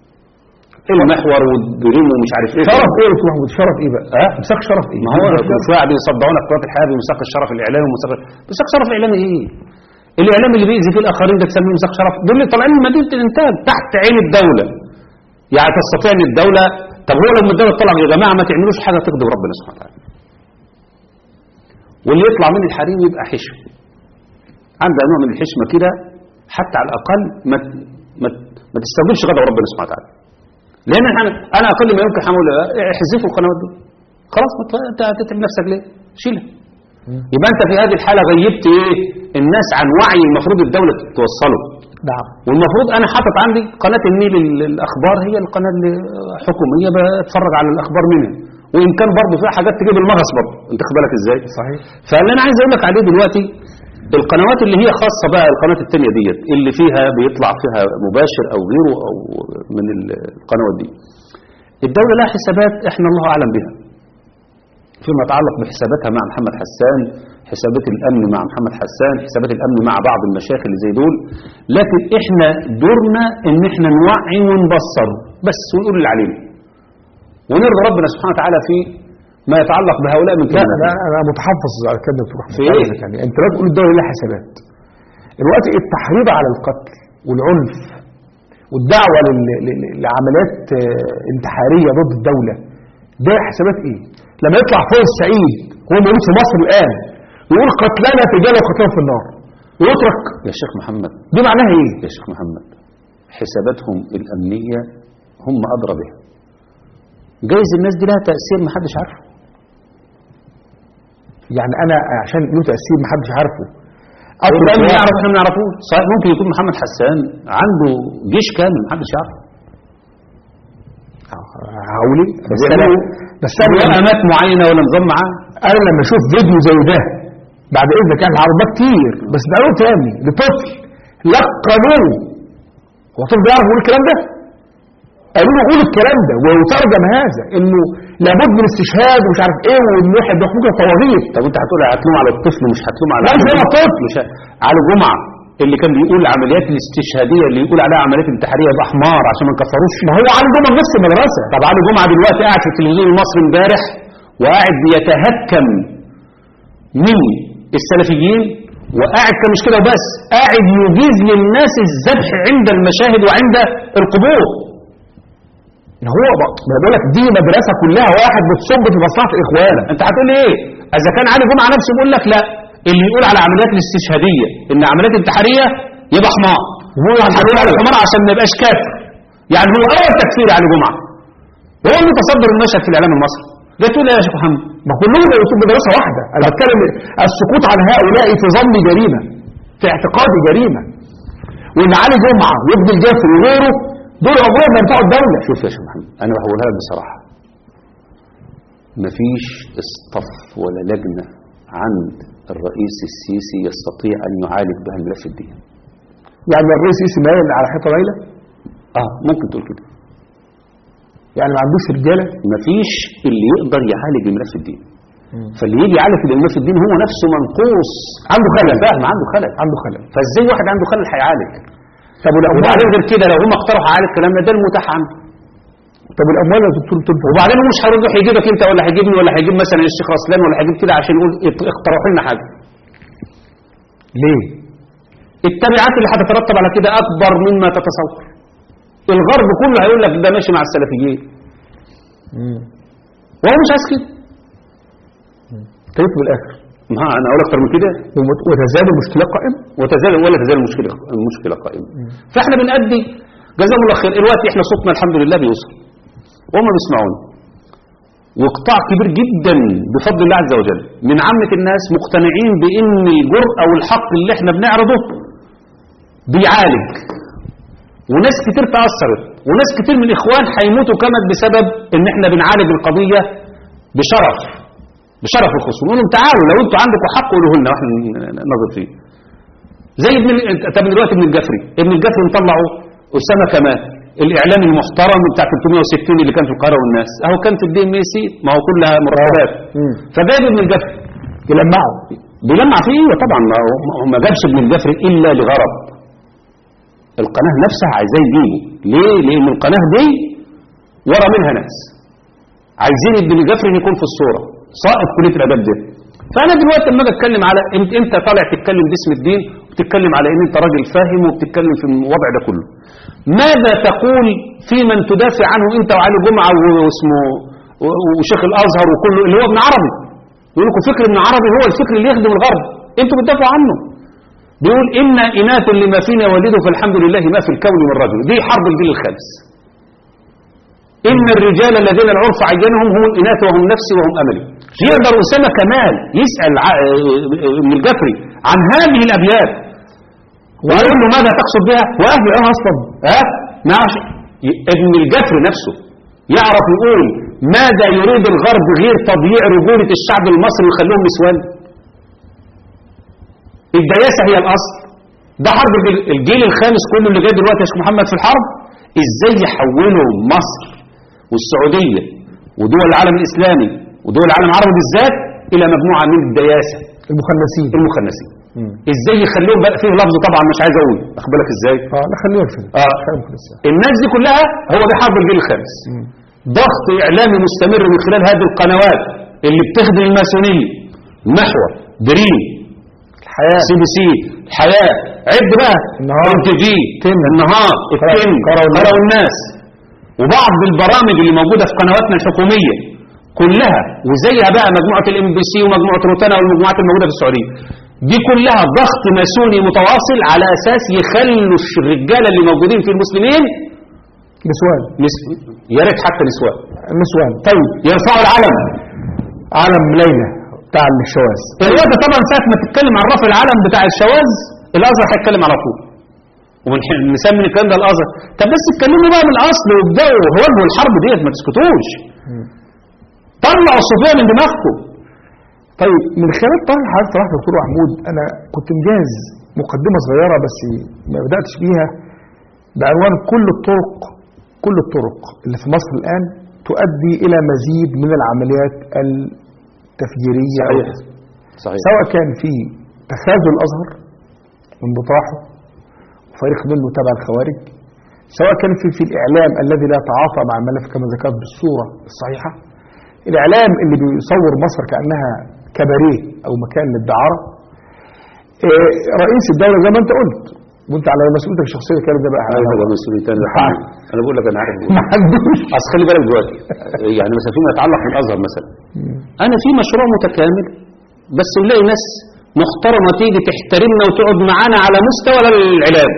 المحور والدريم ومش عارف ايه شرف ايه يا دكتور محمود شرف ايه بقى ها مساق شرف ايه ما هو شويه قاعدين يصدعونا في قناه الحياه بميثاق الشرف الاعلامي وميثاق ميثاق الشرف الاعلامي ايه؟ الاعلام اللي بيأذي فيه الاخرين ده تسميه ميثاق شرف دول اللي طالعين من مدينه الانتاج تحت عين الدوله يعني تستطيع ان الدوله طب هو لما الدوله طلع يا جماعه ما تعملوش حاجه تغضب ربنا سبحانه وتعالى واللي يطلع من الحريم يبقى حشو عندها نوع من الحشمة كده حتى على الأقل ما ما ما تستوجبش غضب ربنا سبحانه وتعالى لأن احنا أنا أقل ما يمكن حمول احذفوا القنوات دي خلاص ما ت- انت هتتعب نفسك ليه؟ شيلها يبقى أنت في هذه الحالة غيبت إيه؟ الناس عن وعي المفروض الدولة توصله نعم والمفروض انا حاطط عندي قناه النيل ال- الاخبار هي القناه الحكوميه بتفرج على الاخبار منها وان كان برضه فيها حاجات تجيب المغص برضه انت خد بالك ازاي صحيح فاللي انا عايز اقول لك عليه دلوقتي القنوات اللي هي خاصه بقى القناه الثانيه ديت اللي فيها بيطلع فيها مباشر او غيره او من ال- القنوات دي الدوله لها حسابات احنا الله اعلم بها فيما يتعلق بحساباتها مع محمد حسان حسابات الامن مع محمد حسان حسابات الامن مع بعض المشايخ اللي زي دول لكن احنا دورنا ان احنا نوعي ونبصر بس ونقول اللي علينا ونرضى ربنا سبحانه وتعالى في ما يتعلق بهؤلاء من لا كلمات انا انا متحفظ على كلمه دكتور احمد في إيه؟ عايزك يعني انت لا تقول الدوله لها حسابات الوقت التحريض على القتل والعنف والدعوه لل- لل- لعمليات آه، انتحاريه ضد الدوله ده حسابات ايه؟ لما يطلع فوق السعيد هو موجود في مصر الان ويقول قتلنا في رجاله وقتلهم في النار ويترك يا شيخ محمد دي معناها ايه؟ يا شيخ محمد حساباتهم الامنيه هم ادرى بها جايز الناس دي لها تاثير محدش عارفه يعني انا عشان له تاثير محدش عارفه الامن يعرف احنا ما نعرفوش صحيح ممكن يكون محمد حسان عنده جيش كامل محدش يعرفه هقولي بس انا بس له انا امات معينه ولا نظام معاه انا لما اشوف فيديو زي ده بعد اذنك كان العرض ده كتير بس بقاله تاني لطفل لقنوه هو الطفل بيعرف يقول الكلام ده قالوا له قول الكلام ده ويترجم هذا انه لابد من استشهاد ومش عارف ايه وان واحد ده ممكن طواغيت طب انت هتقول هتلوم على الطفل مش هتلوم على لا مش على الطفل مش ه- على جمعه اللي كان بيقول العمليات الاستشهاديه اللي يقول عليها عمليات انتحاريه يبقى حمار عشان ما نكفروش ما هو علي جمعه نص المدرسه طب علي جمعه دلوقتي قاعد في التلفزيون المصري امبارح وقاعد بيتهكم من السلفيين وقاعد كان مش كده وبس قاعد يجيز للناس الذبح عند المشاهد وعند القبور ما هو بق- ما أنا بقول لك دي مدرسه كلها واحد بتصب في مصلحه اخوانه انت هتقول ايه اذا كان علي جمعه نفسه بيقول لك لا اللي يقول على عمليات الاستشهاديه ان عمليات انتحاريه يبقى حمار هو هنقول على حمار عشان ما يبقاش كافر يعني هو اول تكفير علي جمعه وهو اللي تصدر المشهد في الاعلام المصري ده تقول ايه يا شيخ محمد ما كلهم يكون مدرسه واحده انا بتكلم السكوت عن هؤلاء في ظني جريمه في اعتقادي جريمه وان علي جمعه وابن الجافر وغيره دول عمرهم ما ينفعوا الدوله شوف يا شيخ محمد انا بقولها لك بصراحه مفيش اصطف ولا لجنه عند الرئيس السيسي يستطيع ان يعالج بها الملف الديني يعني الرئيس يسي مايل على حيطه ليله اه ممكن تقول كده يعني ما عندوش رجاله مفيش اللي يقدر يعالج الملف الديني فاللي يجي يعالج في الملف الديني هو نفسه منقوص عنده خلل فاهم عنده خلل عنده خلل فازاي واحد عنده خلل هيعالج طب والاموال وبعدين غير كده لو هم اقترحوا على الكلام ده ده المتاح عنده طب والاموال يا دكتور تنفع وبعدين هو مش هيروح يجيبك انت ولا هيجيبني ولا هيجيب مثلا الشيخ رسلان ولا هيجيب كده عشان يقول ات- اقترحوا لنا حاجه ليه التبعات اللي هتترتب على كده اكبر مما تتصور الغرب كله هيقول لك ده ماشي مع السلفيين وهو مش عايز كده طيب بالاخر ما انا اقول اكتر من كده ومت- وتزال المشكله قائمه وتزال ولا تزال المشكله المشكله قائمه فاحنا بنأدي جزاهم الله خير الوقت احنا صوتنا الحمد لله بيوصل وهم بيسمعونا وقطاع كبير جدا بفضل الله عز وجل من عامة الناس مقتنعين بان الجرأة والحق اللي احنا بنعرضه بيعالج وناس كتير تأثرت وناس كتير من الاخوان هيموتوا كمت بسبب ان احنا بنعالج القضية بشرف بشرف الخصوم نقول لهم تعالوا لو انتوا عندكم حق قولوه لنا واحنا نظر فيه زي ابن طب دلوقتي ابن الجفري ابن الجفري مطلعه اسامه كمال الاعلام المحترم بتاع 360 اللي كان في القاهره والناس اهو كان في الدي ام سي ما هو كلها مرتبات فجايب ابن الجفري يلمعوا بيلمع فيه ايوه طبعا ما هو ما هو ما جابش ابن الجفري الا لغرض القناه نفسها عايزاه يجيبه ليه لان القناه دي ورا منها ناس عايزين ابن الجفري يكون في الصوره سائق كليه الاداب ده فانا دلوقتي لما اجي اتكلم على انت انت طالع تتكلم باسم الدين وتتكلم على ان انت راجل فاهم وبتتكلم في الوضع ده كله ماذا تقول في من تدافع عنه انت وعلي جمعه واسمه و- وشيخ الازهر وكله اللي هو ابن عربي يقول لكم فكر ابن عربي هو الفكر اللي يخدم الغرب انتوا بتدافعوا عنه بيقول إن إناث لما فينا ولده فالحمد لله ما في الكون من رجل دي حرب الجيل الخامس إن الرجال الذين العرف عينهم هم الإناث وهم نفسي وهم أملي يقدر أسامة كمال يسأل ع- ابن الجفري عن هذه الأبيات ويقول له ماذا تقصد بها وأهل أه أصلا ها ماشي ي- ابن الجفري نفسه يعرف يقول ماذا يريد الغرب غير تضييع رجولة الشعب المصري ويخليهم نسوان الدياسة هي الأصل ده حرب الجيل- الجيل الخامس كله اللي جاي دلوقتي يا شيخ محمد في الحرب ازاي يحولوا مصر والسعودية ودول العالم الإسلامي ودول العالم العربي بالذات إلى مجموعة من الدياسة المخنثين المخنثين ازاي يخلوهم بقى فيه لفظ طبعا مش عايز اقول اخد بالك ازاي اه لا خلينا في اه الناس دي كلها هو ده حرب الجيل الخامس ضغط اعلامي مستمر من خلال هذه القنوات اللي بتخدم الماسونيه محور دريم الحياه سي بي سي الحياه عد بقى النهار ام تي في النهار التن قرأوا الناس وبعض البرامج اللي موجوده في قنواتنا الحكوميه كلها وزيها بقى مجموعه الام بي سي ومجموعه روتانا والمجموعات الموجوده في السعوديه دي كلها ضغط ماسوني متواصل على اساس يخلوا الرجاله اللي موجودين في المسلمين نسوان نس... يا ريت حتى نسوان نسوان طيب يرفعوا العلم علم ليلى بتاع الشواذ الوقت طبعا ساعه ما تتكلم عن رفع العلم بتاع الشواذ الازهر هيتكلم على طول ونسمي الكلام ده الازهر طب بس اتكلموا بقى من الاصل وابداوا واجهوا الحرب ديت ما تسكتوش طلعوا الصوفيه من دماغكم طيب من خلال طرح حضرتك طرح دكتور محمود انا كنت مجهز مقدمه صغيره بس ما بداتش بيها بعنوان كل الطرق كل الطرق اللي في مصر الان تؤدي الى مزيد من العمليات التفجيريه أو صحيح. صحيح. سواء كان في تخاذل الازهر وانبطاحه وفريق منه تبع الخوارج سواء كان في في الاعلام الذي لا يتعاطى مع الملف كما ذكرت بالصوره الصحيحه الاعلام اللي بيصور مصر كانها كباريه او مكان للدعاره إيه، رئيس الدوله زي ما انت قلت وانت على مسؤوليتك الشخصيه الكلام ده بقى ايوه ده مسؤوليه تاني انا بقول لك انا عارف ما عندوش اصل خلي بالك دلوقتي يعني مثلا فيما يتعلق بالازهر مثلا انا في مشروع متكامل بس نلاقي ناس محترمه تيجي تحترمنا وتقعد معانا على مستوى العلاج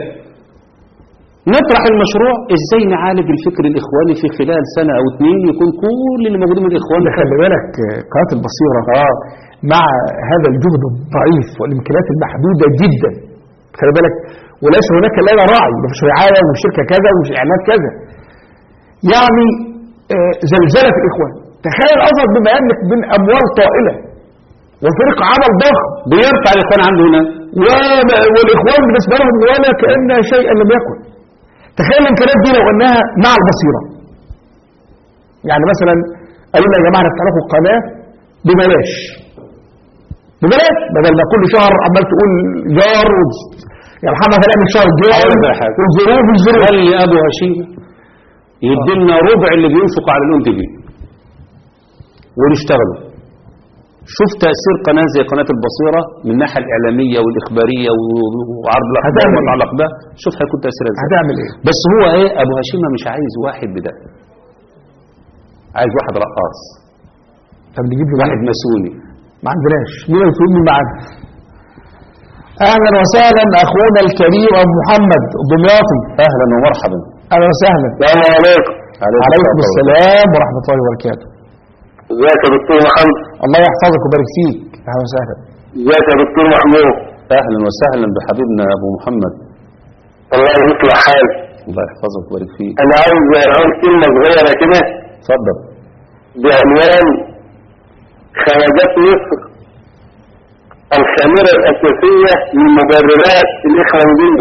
نطرح المشروع ازاي نعالج الفكر الاخواني في خلال سنه او اتنين يكون كل اللي موجودين من الاخوان ده خلي بالك آه، قناه البصيره اه مع هذا الجهد الضعيف والامكانيات المحدوده جدا خلي بالك وليس هناك لا راعي مفيش رعايه وشركه كذا ومش اعلانات كذا يعني آه، زلزله في الاخوان تخيل الازهر بما يملك من اموال طائله وفريق عمل ضخم بيرفع الاخوان عنده هنا وما- والاخوان بالنسبه لهم ولا كانها شيئا لم يكن تخيل الامكانيات دي لو انها مع البصيره يعني مثلا قالوا لنا يا جماعه نفتح لكم قناه ببلاش ببلاش بدل ما كل شهر عمال تقول جار و- يا محمد هنعمل شهر جار أقول لك على حاجة. والظروف والظروف خلي ابو هشيم يدينا ربع اللي بينفق على الام تي في ونشتغلوا شوف تأثير قناة زي قناة البصيرة من الناحية الإعلامية والإخبارية و- وعرض الأخبار هتعمل وما إيه؟ يتعلق بها شوف هيكون تأثيرها ازاي هتعمل ايه؟ بس هو ايه أبو هشيمة مش عايز واحد بده عايز واحد رقاص طب نجيب له واحد ماسوني ما عندناش مين المسؤول مين معانا اهلا وسهلا اخونا الكريم ابو محمد الدمياطي أهلا ومرحبا اهلا وسهلا السلام عليكم عليكم السلام ورحمه الله وبركاته ازيك يا دكتور محمد الله يحفظك ويبارك فيك اهلا وسهلا ازيك يا دكتور محمود أهلا وسهلا بحبيبنا أبو محمد الله يصلح حالك الله يحفظك ويبارك فيك انا عاوز اقول كلمه صغيره كده اتفضل بعنوان خواجات مصر الخميره الاساسيه للمبررات الاخوانيه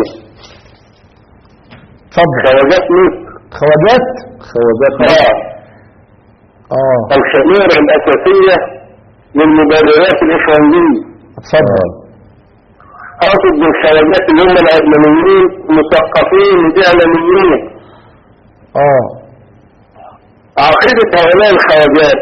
اتفضل خواجات مصر خواجات خواجات اه اه الخميره الاساسيه للمبررات الاخوانيه اتفضل اقصد بالخواجات اللي هم العلمانيين مثقفين اعلاميين اه عقيدة هؤلاء الخواجات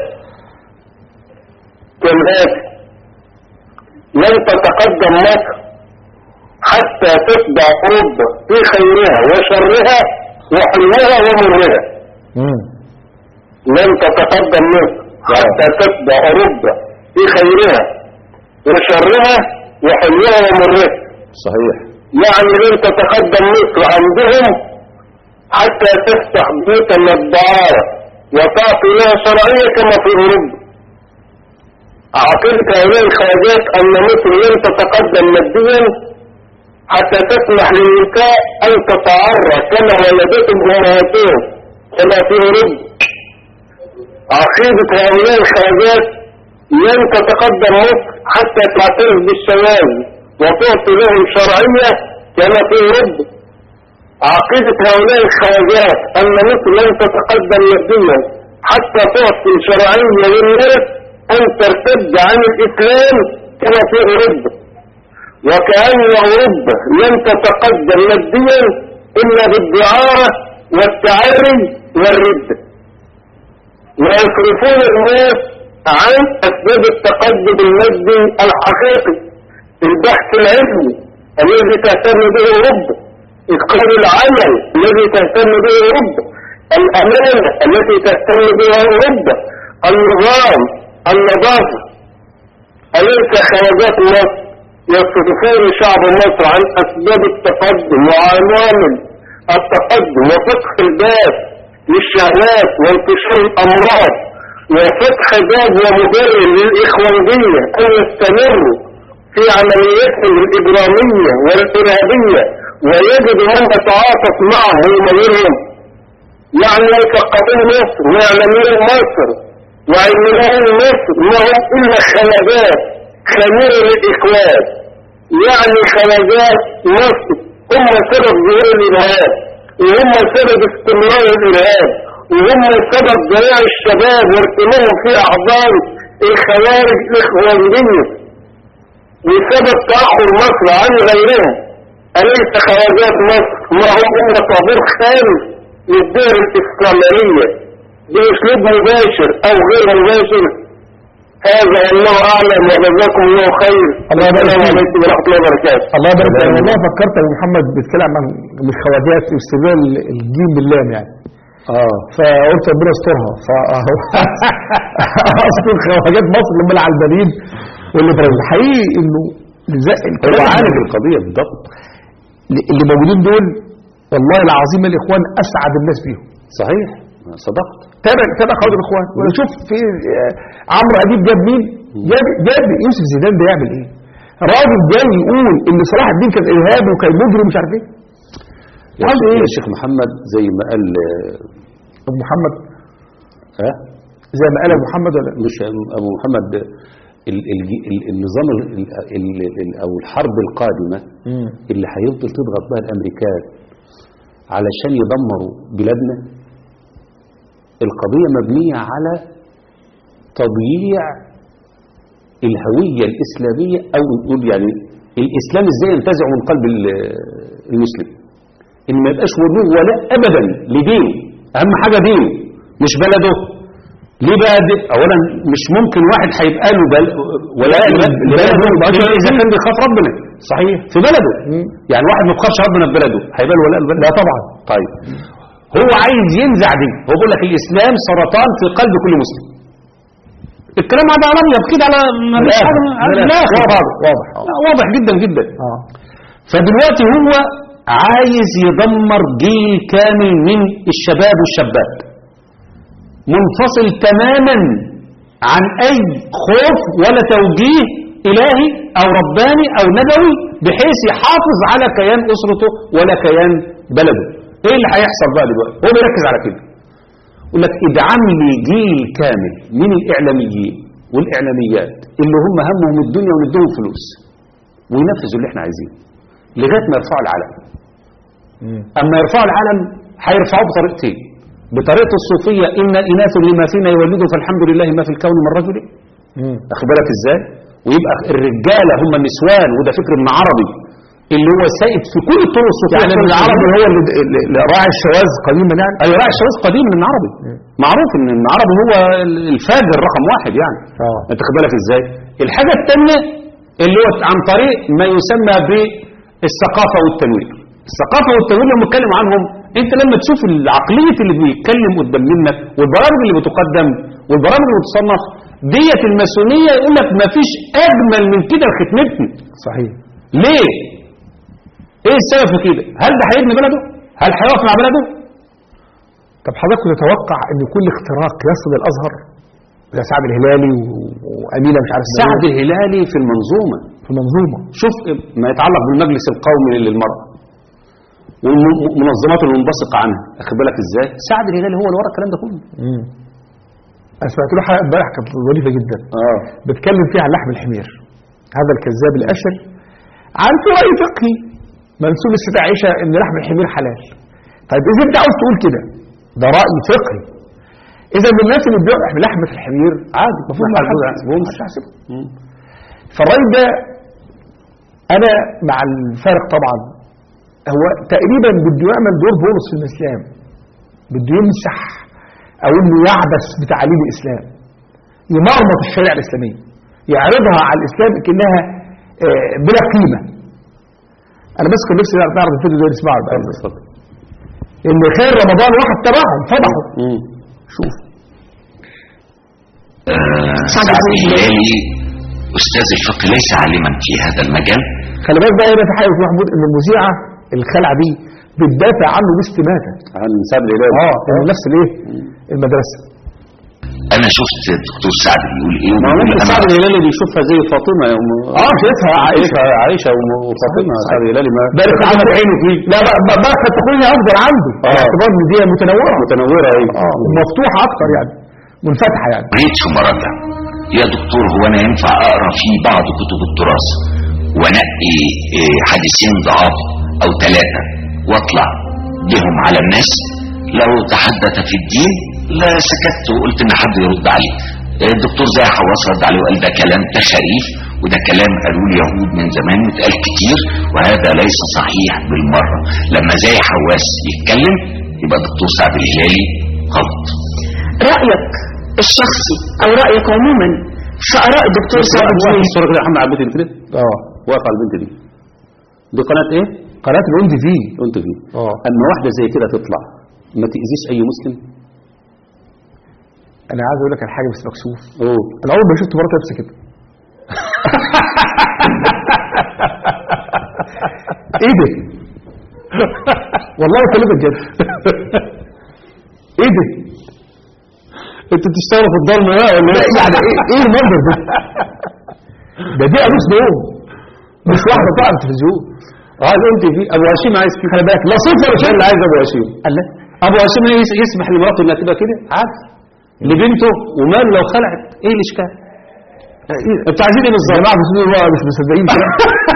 كالآتي لن تتقدم مصر حتى تتبع أوروبا في خيرها وشرها وحلوها ومرها مم. لن تتقدم مصر حتى تتبع أوروبا في خيرها وشرها وحلوها ومرها صحيح يعني لن تتقدم مصر عندهم حتى تفتح بيوتا للدعارة وتعطي لها شرعية كما في أوروبا عقيدة هؤلاء الخواجات أن مصر لن تتقدم ماديا حتى تسمح للنساء أن تتعرى كما ولدتهم أمهاتهم كما في أوروبا عقيدة هؤلاء الخواجات لن تتقدم مصر حتى تعترف بالشواذ وتعطي لهم شرعية كما في أوروبا عقيدة هؤلاء الخواجات أن مصر لن تتقدم ماديا حتى تعطي شرعية للناس أن ترتد عن الإسلام كما في أوروبا وكأن أوروبا لن تتقدم ماديا إلا بالدعارة والتعري والردة ويصرفون الناس عن أسباب التقدم المادي الحقيقي البحث العلمي الذي تهتم به أوروبا إتقان العمل الذي تهتم به أوروبا الأمانة التي تهتم بها أوروبا النظام النظافة أليس خواجات مصر يصرفون شعب مصر عن أسباب التقدم وعوامل التقدم وفتح الباب للشهوات وانتشار الأمراض وفتح باب ومبرر للإخوانية أن يستمروا في عملياتهم الإجرامية والإرهابية ويجد من يتعاطف معهم ويمرهم يعني يثقفون مصر ويعلمون مصر وعلمون مصر ما هم إلا خلاجات خميرة للإخوان يعني خلاجات مصر هم سبب ظهور الإرهاب وهم سبب استمرار الإرهاب وهم سبب ضياع الشباب وارتماهم في أحضان الخوارج الإخوانية وسبب تأخر مصر عن غيرهم أليس خواجات مصر ما هم إلا طابور خامس للدول الإسلامية بأسلوب مباشر أو غير مباشر هذا الله أعلم وجزاكم الله خير الله يبارك السلام فيك. عليكم ورحمة الله وبركاته الله يبارك فيك والله فكرت يا محمد بيتكلم عن مش خواجات واستغلال الجيم باللام يعني اه فقلت ربنا يسترها فهو اصل خواجات مصر اللي هم العلبانيين واللي برازيل حقيقي انه زق هو الكلام عالج القضية بالضبط اللي موجودين دول والله العظيم الاخوان اسعد الناس بيهم صحيح صدقت تابع تابع خالد الاخوان ولا شوف في آه، عمرو اديب جاب مين جاب جاب يوسف زيدان ده يعمل ايه راجل جاي يقول ان صلاح الدين كان ارهابي وكان مجرم مش عارف ايه يا عاوز شيخ- ايه يا شيخ محمد زي ما قال آه، ابو محمد ها زي ما قال ابو محمد ولا مش ابو محمد ال- ال- ال- النظام ال- ال- ال- او الحرب القادمة اللي هيفضل تضغط بها الامريكان علشان يدمروا بلادنا القضية مبنية على تضييع الهوية الإسلامية أو نقول يعني الإسلام إزاي ينتزع من قلب ال- المسلم إن ما يبقاش وجوه ولا أبدا لدينه أهم حاجة دينه مش بلده ليه بقى دي؟ أولا مش ممكن واحد هيبقى له بل ولا لبلده إذا كان بيخاف ربنا صحيح في بلده يعني واحد ما بيخافش ربنا في بلده هيبقى له ولا البلد لا طبعا طيب هو عايز ينزع دي هو بيقول لك الإسلام سرطان في قلب كل مسلم الكلام هذا على ابيض كده على ما فيش حاجه على الاخر واضح واضح لا، واضح جدا جدا اه فدلوقتي هو عايز يدمر جيل كامل من الشباب والشابات منفصل تماما عن اي خوف ولا توجيه الهي او رباني او نبوي بحيث يحافظ على كيان اسرته ولا كيان بلده ايه اللي هيحصل بقى دلوقتي هو بيركز على كده يقول لك ادعم لي جيل كامل من الاعلاميين والاعلاميات اللي هم همهم الدنيا وندهم فلوس وينفذوا اللي احنا عايزينه لغايه ما يرفعوا العلم اما يرفعوا العلم هيرفعوه بطريقتين بطريقه الصوفيه ان اناث لما فينا يولدوا فالحمد لله ما في الكون من رجل واخد بالك ازاي ويبقى الرجاله هم النسوان وده فكر ابن عربي اللي هو سائد في كل الطرق الصوفيه يعني ابن عربي هو اللي اللي راعي الشواذ قديما يعني ايوه راعي الشواذ قديم من عربي معروف ان ابن عربي هو الفاجر رقم واحد يعني اه انت خد بالك ازاي الحاجه الثانيه اللي هو عن طريق ما يسمى بالثقافه والتنوير الثقافه والتنوير لما نتكلم عنهم انت لما تشوف العقليه اللي بيتكلم قدام منك والبرامج اللي بتقدم والبرامج اللي بتصنف ديت الماسونيه يقول لك ما فيش اجمل من كده لختمتنا صحيح ليه ايه السبب في كده هل ده هيبني بلده هل هيقف مع بلده طب حضرتك تتوقع ان كل اختراق يصل الازهر زي سعد الهلالي و- وامينه مش عارف سعد الهلالي في المنظومه في المنظومه شوف ما يتعلق بالمجلس القومي للمرأة والمنظمات المنبثقة عنها أخد بالك ازاي سعد الهلالي هو اللي ورا الكلام ده كله مم. انا سمعت له حلقه امبارح كانت ظريفه جدا اه بتكلم فيها عن لحم الحمير هذا الكذاب الاشر عن في راي فقهي منسوب السيدة عائشه ان لحم الحمير حلال طيب اذا انت عاوز تقول كده ده راي فقهي اذا من الناس اللي بيبيعوا لحمه الحمير عادي المفروض ما حد يحاسبهمش. مش هيحاسبهم. فالراجل ده انا مع الفارق طبعا هو تقريبا بده يعمل دور بولس في الاسلام بده يمسح او انه يعبث بتعاليم الاسلام يمرمط الشريعه الاسلاميه يعرضها على الاسلام كانها آه، بلا قيمه انا بس كان نفسي نعرض الفيديو ده نسمعه بقى ان خير رمضان واحد تبعهم فضحوا شوف سعد الهلالي أستاذ الفقه ليس عالما في هذا المجال خلي بالك بقى هنا في حاجه يا أستاذ محمود ان المذيعه الخلعه دي بتدافع عنه باستماته عن سعد الهلالي اه من نفس الايه المدرسه أنا شفت الدكتور سعد بيقول إيه ما هو وبيقول ممكن أنا سعد الهلالي بيشوفها زي فاطمة يا أم اه شايفها عائشه شايفها عائشة وم- وفاطمة سعد الهلالي ما بارك عمل عينه فيه لا بقى بقى- بقى قد تكون هي افضل عنده آه. على اعتبار ان دي متنوره متنورة ايه اه ومفتوحه اكتر يعني منفتحه يعني قريت في مراجع يا دكتور هو أنا ينفع أقرأ في بعض كتب التراث وأنقي إيه، حديثين ضعاف أو ثلاثة وأطلع بهم على الناس لو تحدث في الدين لا سكت وقلت إن حد يرد عليه الدكتور زي حواس رد عليه وقال ده كلام تخاريف وده كلام قالوه اليهود من زمان واتقال كتير وهذا ليس صحيح بالمرة لما زي حواس يتكلم يبقى الدكتور سعد الهلالي غلط رأيك الشخصي أو رأيك عموما في آراء الدكتور سعد واقف الدين الصورة كده يا محمد على البنت دي كده اه واقف على البنت دي دي قناة ايه؟ قناه الانت فيه قلت فيه اه اما واحدة زي كده تطلع ما تأذيش اي مسلم انا عايز اقول لك على حاجه بس مكسوف اوه انا اول ما شفت مراتي لابسه كده ايه ده والله بكلمك جد ايه ده انت بتشتغل في الضلمة بقى ولا لا، يعني ايه ايه المنظر ده ده دي قميص نوم مش واحده طالعه على التلفزيون اه قلت فيه ابو هشيم عايز فيه خلي بالك لا صفر ولا مش شيء اللي عايز ابو هشيم قال لا ابو هشيم يس- يسمح لمراته انها تبقى كده عادي لبنته ومال لو خلعت ايه الاشكال ايه انت عايزين ايه يا بالظبط جماعه مسلمين بقى مش مصدقين كده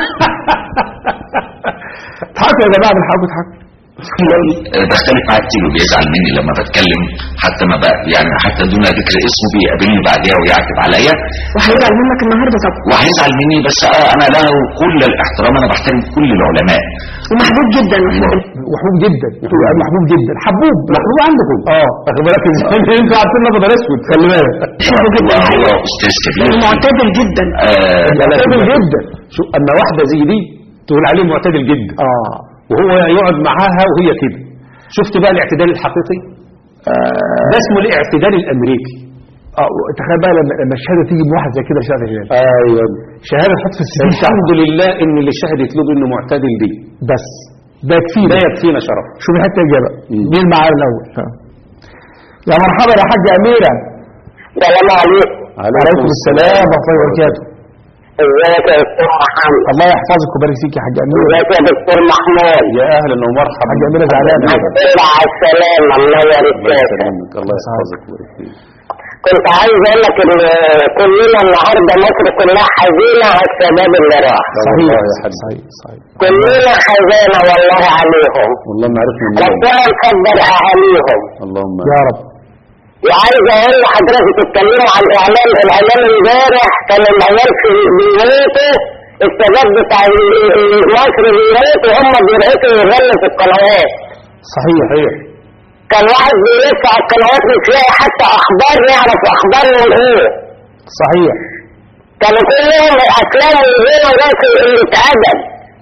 اضحكوا يا جماعه بنحاول نضحك بختلف معاه كتير وبيزعل مني لما بتكلم حتى ما بقى يعني حتى دون ذكر اسمه بيقابلني بعدها ويعتب عليا وهيزعل منك النهارده طب وهيزعل مني بس آه انا له كل الاحترام انا بحترم كل العلماء ومحبوب جدا محبوب محبوب جدا محبوب جدا حبوب محبوب عندكم اه واخد بالك ازاي انتوا عارفين الابيض الاسود خلي بالك محبوب جدا هو استاذ كبير معتدل جدا آه معتدل جدا شو اما واحده زي دي تقول عليه معتدل جدا اه وهو يقعد معاها وهي كده شفت بقى الاعتدال الحقيقي ده اسمه الاعتدال الامريكي اه تخيل بقى لما لما الشهاده تيجي من واحد زي كده شهاده هلال ايوه شهاده تحط في السي في الحمد لله ان اللي شهدت له انه معتدل دي بس ده يكفينا ده يكفينا شرف شوف الحته الجايه بقى مين معانا الاول ها. يا مرحبا يا حاج اميره السلام عليكم عليكم السلام ورحمه الله وبركاته ازيك يا دكتور محمد الله يحفظك ويبارك فيك يا حاج اميره ازيك يا دكتور محمود يا اهلا ومرحبا حاج اميره زعلانه الحمد على السلامة الله يبارك الله فيك يسلمك الله يحفظك ويبارك فيك كنت عايز اقول لك ان كلنا النهارده مصر كلها حزينه على الشباب اللي راح والله يا حاج صحيح صحيح كلنا حزينه والله عليهم والله ما عرفنا منهم ربنا يقدر اهاليهم اللهم يا رب وعايز اقول لحضرتك تتكلموا عن الاعلام الاعلام امبارح كان العيال في بيموتوا الشباب بتاع مصر بيموتوا هم بيرقصوا ويغنوا في القنوات صحيح صحيح كان واحد بيلف على القنوات مش لاقي حتى اخبار يعرف اخبارهم ايه صحيح كانوا كلهم الافلام اللي هنا ناس اللي اتعدم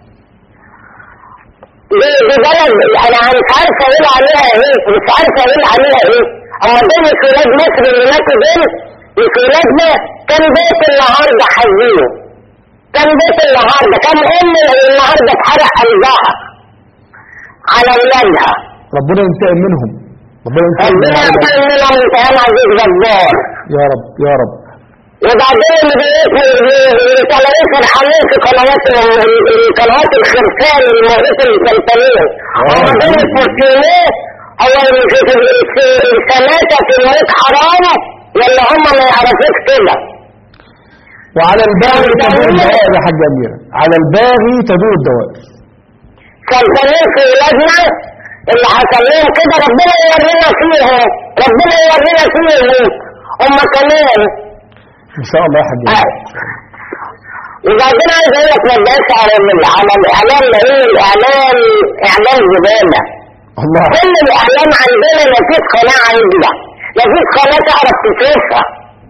دي دي بلد انا مش عارف اقول عليها ايه مش عارف اقول عليها ايه اما دول مش ولاد مصر اللي ماتوا دول مش ولادنا كان بيت النهارده حزين كان بيت النهارده كان ام النهارده اتحرق قلبها على ولادها ربنا ينتقم منهم ربنا ينتقم ربنا منهم ينتقم منهم انتقام عزيز جبار يا رب يا رب وبعدين تلاقيه فرحانين في قنوات قنوات الخرفان الموروث المسلسلين هم دول المسلمين هو الثلاثة في الموت حرام ولا هم ما يعرفوش كده وعلى الباغي تدور الدوائر يا حاجة أميرة على الباغي تدور الدوائر سلطانين في ولادنا اللي حصل لهم كده ربنا يورينا فيهم ربنا يورينا فيهم هم كمان إن شاء الله يا حاجة أميرة وبعدين عايز اقول لك ما تبقاش على ال- على الاعلام لان الاعلام اعلام زباله الله كل الاعلام عندنا ما فيش قناه عندنا ما فيش قناه تعرف تشوفها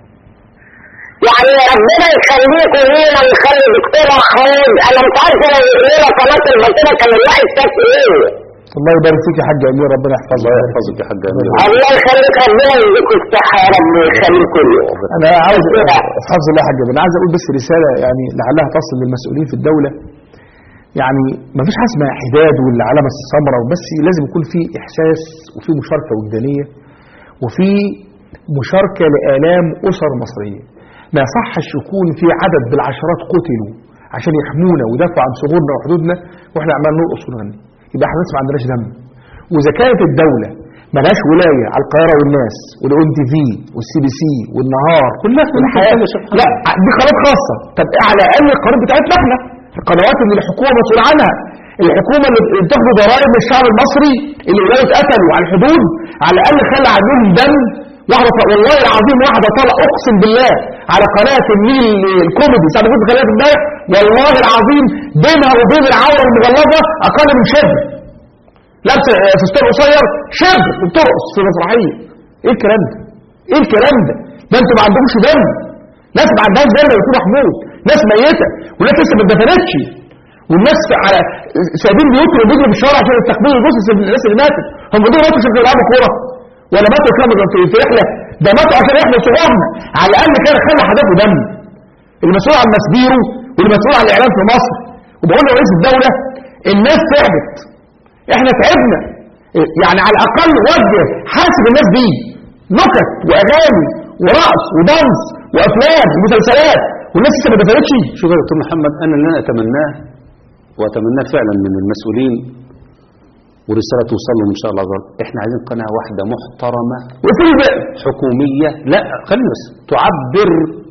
يعني ربنا يخليكم لينا ويخلي دكتور محمود انا مش عارفه لو لينا قناه البصيره كان الواحد شاف ايه الله يبارك فيك يا حاجة أميرة ربنا يحفظك الله يحفظك يا حاج أمير الله يخليك ربنا يديكم الصحه يا رب ويخليكم أنا عاوز حفظ الله يا حاج أميرة. أنا عايز أقول بس رسالة يعني لعلها تصل للمسؤولين في الدولة يعني ما فيش حاجة اسمها حداد والعلامة السمراء بس لازم يكون في إحساس وفي مشاركة وجدانية وفي مشاركة لآلام أسر مصرية ما يصحش يكون في عدد بالعشرات قتلوا عشان يحمونا ويدافعوا عن ثغورنا وحدودنا واحنا عمال نرقص ونغني يبقى احنا ناس ما عندناش دم واذا كانت الدوله ملهاش ولايه على القاهره والناس والاون تي في والسي بي سي والنهار كلها في الحياه لا دي قناه خاصه طب على الاقل القناه بتاعتنا احنا القنوات اللي الحكومه مسؤوله عنها الحكومه اللي بتاخد ضرائب من الشعب المصري اللي ولاده اتقتلوا على الحدود على الاقل خلى عندهم دم واحده ط- والله العظيم واحده طلع اقسم بالله على قناه النيل الكوميدي ساعه ما كنت بكلمها امبارح والله العظيم بينها وبين العوره المغلظه اقل من شبر لابسه فستان قصير شبر وبترقص في مسرحيه ايه الكلام ده؟ ايه الكلام ده؟ ده انتوا ما عندكمش دم ناس ما عندهاش دم يكون محمود ناس ميته وناس لسه ما اتدفنتش والناس على سايبين بيوتهم وبيجروا في الشوارع عشان يستقبلوا جثث الناس اللي ماتت هم دول ماتوا عشان يلعبوا كوره ولا ماتوا كانوا في في رحله ده ماتوا عشان يحموا صغارنا على الاقل كان خلى حدثه دم المسؤول عن مسبيره والمسؤول عن الاعلام في مصر وبقول لرئيس الدوله الناس تعبت احنا تعبنا يعني على الاقل وجه حاسب الناس دي نكت واغاني ورقص ودانس وافلام ومسلسلات والناس لسه ما دفنتش شوف يا دكتور محمد أنا اللي أنا أتمناه وأتمناه فعلا من المسؤولين ورسالة توصل لهم إن شاء الله عز وجل إحنا عايزين قناة واحدة محترمة وفي بقى حكومية لا خلينا بس تعبر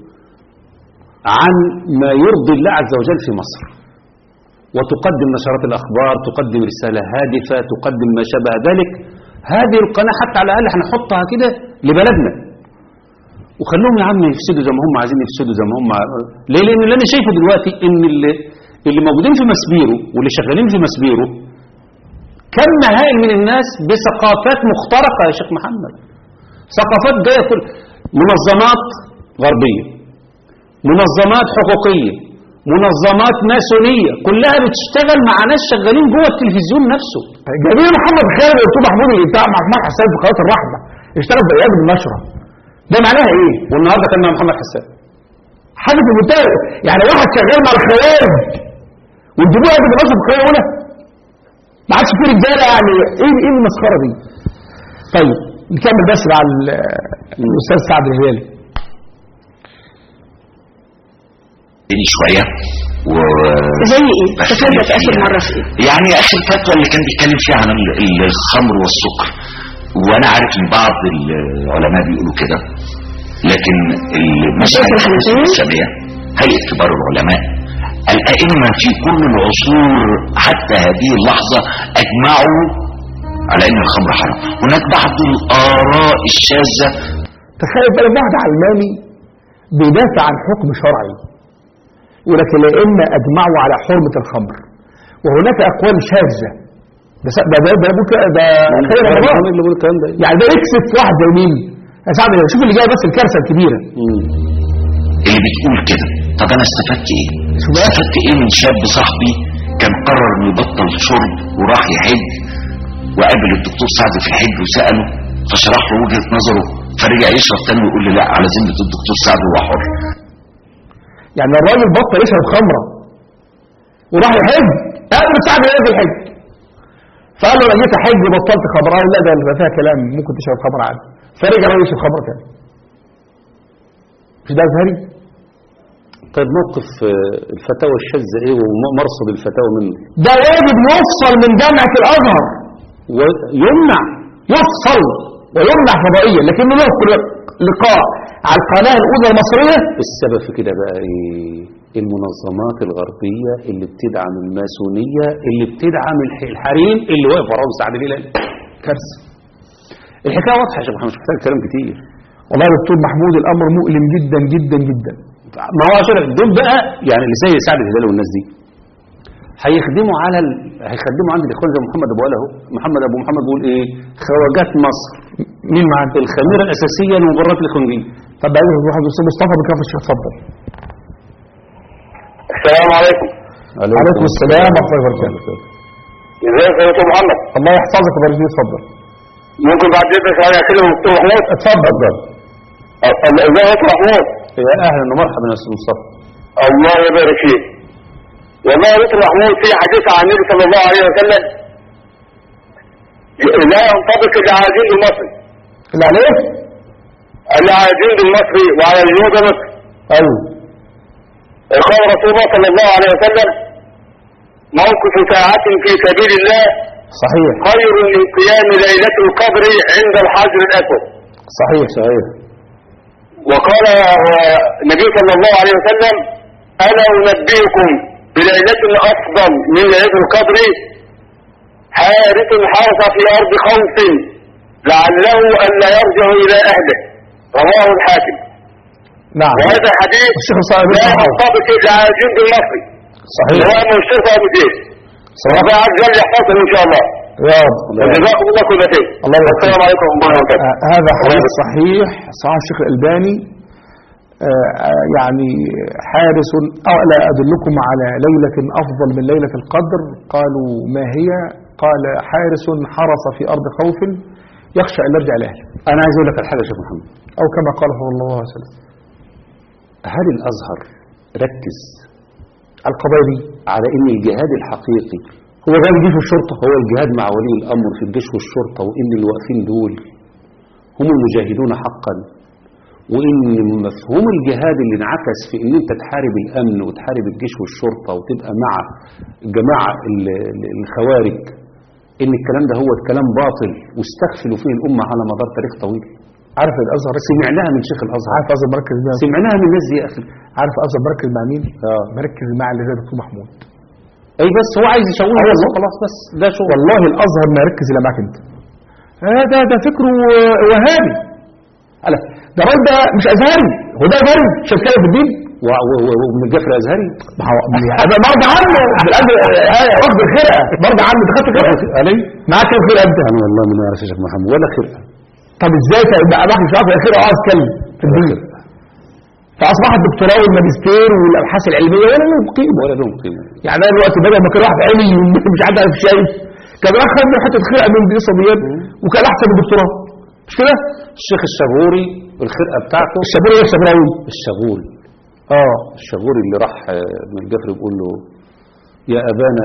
عن ما يرضي الله عز وجل في مصر وتقدم نشرات الأخبار تقدم رسالة هادفة تقدم ما شابه ذلك هذه القناة حتى على الأقل هنحطها كده لبلدنا وخلوهم يا عم يفسدوا زي ما هم عايزين يفسدوا زي ما هم ليه لأن اللي أنا شايفه دلوقتي إن اللي, اللي موجودين في مسبيرو واللي شغالين في مسبيرو كم هائل من الناس بثقافات مخترقة يا شيخ محمد ثقافات جاية كل منظمات غربية منظمات حقوقية منظمات ماسونية كلها بتشتغل مع ناس شغالين جوه التلفزيون نفسه جميل محمد خالد ودكتور محمود اللي بتاع مع محمد حسان في قناه الرحمه اشتغل في ايام النشره ده معناها ايه؟ والنهارده كان مع محمد حسان حاجه في المنتهى يعني واحد شغال مع الخوارج وتجيبوه قد النشره في القناه الاولى ما عادش في رجاله يعني ايه ايه المسخره دي؟ طيب نكمل بس مع ال- الاستاذ سعد الهلالي تاني شوية و زي ايه؟ بس تكلم في اخر فيها. مرة في ايه؟ يعني اخر فتوى اللي كان بيتكلم فيها عن ال- ال- الخمر والسكر وانا عارف ان بعض العلماء بيقولوا كده لكن المسألة شايف الحنفية؟ الإسلامية هيئة كبار العلماء الأئمة في كل العصور حتى هذه اللحظة أجمعوا على أن الخمر حرام هناك بعض الآراء الشاذة تخيل بقى واحد علماني بيدافع عن حكم شرعي ولكن الائمه اجمعوا على حرمه الخمر وهناك اقوال شاذه ده س- ده ده ده بيقول كده- ده خير رمضان اللي بيقول الكلام ده يعني ده يكسب واحد زي مين؟ يا سعد شوف اللي جاي بس الكارثه الكبيره اللي بتقول كده طب انا استفدت ايه استفدت ايه من شاب صاحبي كان قرر انه يبطل شرب وراح يحج وقابل الدكتور سعد في الحج وساله فشرح له وجهه نظره فرجع يشرب تاني ويقول لي لا على ذمه الدكتور سعد هو حر يعني الراجل بطل يشرب خمره وراح يحج قبل ساعه ما ينزل الحج فقال له انا جيت احج بطلت خمره قال لا ده اللي فيها كلام ممكن تشرب خمره عادي فرجع راجل يشرب خمره تاني مش ده ازهري طيب موقف آه، الفتاوى الشاذة ايه ومرصد الفتاوى منه ده واجب يفصل من جامعه الازهر ويمنع يفصل ويمنع فضائيا لكنه له لقاء على القناه الاولى المصريه السبب في كده بقى ايه المنظمات الغربية اللي بتدعم الماسونية اللي بتدعم الح- الحريم اللي واقف وراهم سعد الهلال كارثه الحكاية واضحة يا شيخ محمد مش محتاج كلام كتير والله يا دكتور محمود الامر مؤلم جدا جدا جدا ما هو عشان دول بقى يعني اللي زي سعد الهلال والناس دي هيخدموا على ال... هيخدموا عند الاخوان زي محمد ابو اله محمد ابو محمد بيقول ايه خواجات مصر مين معاك الخميره الاساسيه لمباراه الاخوانجيه طب بعد اذنك واحد الاستاذ مصطفى من كفر الشيخ اتفضل السلام عليكم عليكم السلام ورحمه الله وبركاته ازيك يا دكتور محمد الله يحفظك يا برجي اتفضل ممكن بعد اذنك انا اكلم الدكتور محمود اتفضل أ- أ- ازيك يا دكتور محمود يا اهلا ومرحبا يا استاذ مصطفى الله يبارك فيك والله يا دكتور محمود في حديث عن النبي صلى الله عليه وسلم لا ينطبق الا على الجند المصري اللي عليه الا على الجند المصري وعلى الجنود المصري ايوه قال رسول الله صلى الله عليه وسلم موقف ساعة في سبيل الله صحيح خير من قيام ليلة القدر عند الحجر الأسود صحيح صحيح وقال آه، النبي صلى الله عليه وسلم ألا أنبئكم بليلة أفضل من ليلة القدر حارس حرس في أرض خوف لعله ألا يرجع إلى أهله رواه الحاكم نعم وهذا حديث الشيخ صاحب لا الصحابة. ينطبق إلا على الجند المصري صحيح سواء من الشرطة أو الجيش ربنا عز وجل يحفظهم إن شاء الله يا رب وجزاكم الله كل خير الله يبارك السلام عليكم ورحمة الله وبركاته آه، هذا حديث صحيح صحيح الشيخ الألباني آه، آه، يعني حارس أو لا أدلكم على ليلة أفضل من ليلة القدر قالوا ما هي قال حارس حرس في أرض خوف يخشى أن يرجع لأهله انا عايز اقول لك على حاجه يا شيخ محمد أو كما قال صلى الله عليه وسلم هل الازهر ركز على القضايا دي على ان الجهاد الحقيقي هو غير الجيش والشرطة هو الجهاد مع ولي الامر في الجيش والشرطه وان اللي واقفين دول هم المجاهدون حقا وان مفهوم الجهاد اللي انعكس في ان انت تحارب الامن وتحارب الجيش والشرطه وتبقى مع الجماعه ال- ال- الخوارج ان الكلام ده هو الكلام باطل واستغفلوا فيه الامه على مدار تاريخ طويل عارف الأزهر سمعناها من شيخ الازهر عارف أزهر مركز مع سمعناها من الناس دي يا اخي عارف أزهر مركز مع مين؟ اه مركز مع اللي زي دكتور محمود اي بس هو عايز يشوه أيوة. بس خلاص بس ده شغل والله الازهر ما يركز الا معاك انت هذا ده فكره وهابي ألا ده راجل ده مش ازهري هو ده ازهري مش هيتكلم في الدين و- و- و- ومن الجفر الازهري ما هو انا برضه عنه بالقلب آه، واخد الخرقه برضه عنه انت خدت خرقه علي معاك كام خرقه انت انا والله ما اعرف يا شيخ محمد ولا خرقه طب ازاي تبقى واحد مش عارف الخرقه اه اتكلم في الدين فاصبح الدكتوراه والماجستير والابحاث العلميه ولا لهم قيمه ولا لهم قيمه يعني انا دلوقتي بدل ما كان واحد علمي ومش عارف عارف شايف كان راح خد حته خرقه من دي صبيان وكان احسن من الدكتوراه مش كده؟ الشيخ الشابوري الخرقه بتاعته الشابوري ولا الشبراوي؟ الشغول اه الشغوري اللي راح آه، من الجفر بيقول له يا ابانا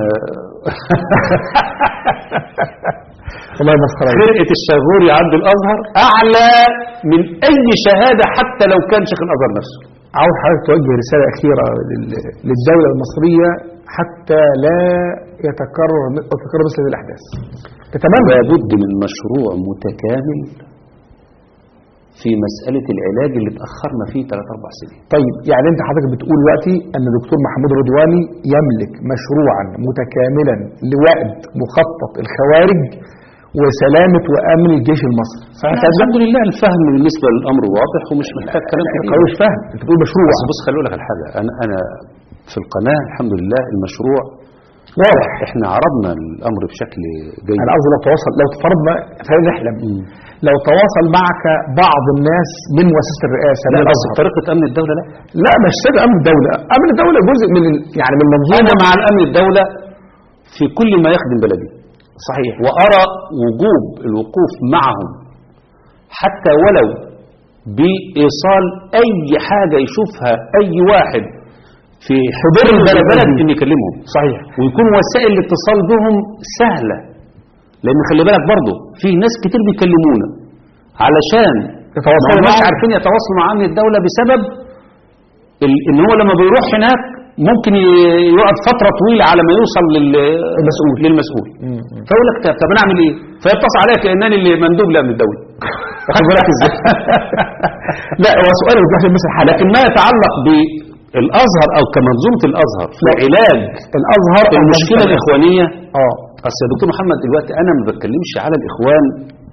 والله مسخره خرقه الشغوري عند الازهر اعلى من اي شهاده حتى لو كان شيخ الازهر نفسه عاوز حضرتك توجه رسالة أخيرة لل- للدولة المصرية حتى لا يتكرر تتكرر مثل هذه الأحداث تتمنى لابد من مشروع متكامل في مسألة العلاج اللي اتأخرنا فيه 3 4 سنين طيب يعني أنت حضرتك بتقول دلوقتي أن دكتور محمود رضواني يملك مشروعا متكاملا لوقت مخطط الخوارج وسلامة وأمن الجيش المصري فأنت الحمد لله الفهم بالنسبة للأمر واضح ومش محتاج كلام كتير قوي مش فاهم أنت بتقول مشروع بس بص خلي أقول لك على حاجة أنا أنا في القناة الحمد لله المشروع واضح احنا عرضنا الأمر بشكل جيد أنا قصدي لو تواصل لو فرضنا خلينا نحلم لو تواصل معك بعض الناس من مؤسسة الرئاسة لا لا بس الأزهر طريقة أمن الدولة لا لا مش سيد أمن الدولة أمن الدولة جزء من ال- يعني من المنظومة أنا مع الأمن الدولة في كل ما يخدم بلدي صحيح وأرى وجوب الوقوف معهم حتى ولو بإيصال أي حاجة يشوفها أي واحد في حضور حضور البلد البلد ان يكلمهم صحيح ويكون وسائل الاتصال بهم سهلة لان خلي بالك برضه في ناس كتير بيكلمونا علشان يتواصلوا ما هماش معاهم. عارفين يتواصلوا مع امن الدولة بسبب ال- ان هو لما بيروح هناك ممكن ي- يقعد فترة طويلة على ما يوصل للمسؤول للمسؤول فيقول لك طب طب انا اعمل ايه؟ فيتصل عليا كانني اللي مندوب لامن الدولة واخد بالك ازاي؟ لا هو سؤال بس مثل حالة لكن ما يتعلق بالازهر او كمنظومه الازهر في علاج الازهر أو المشكله المنظمة. الاخوانيه اه اصل يا دكتور محمد دلوقتي انا ما بتكلمش على الاخوان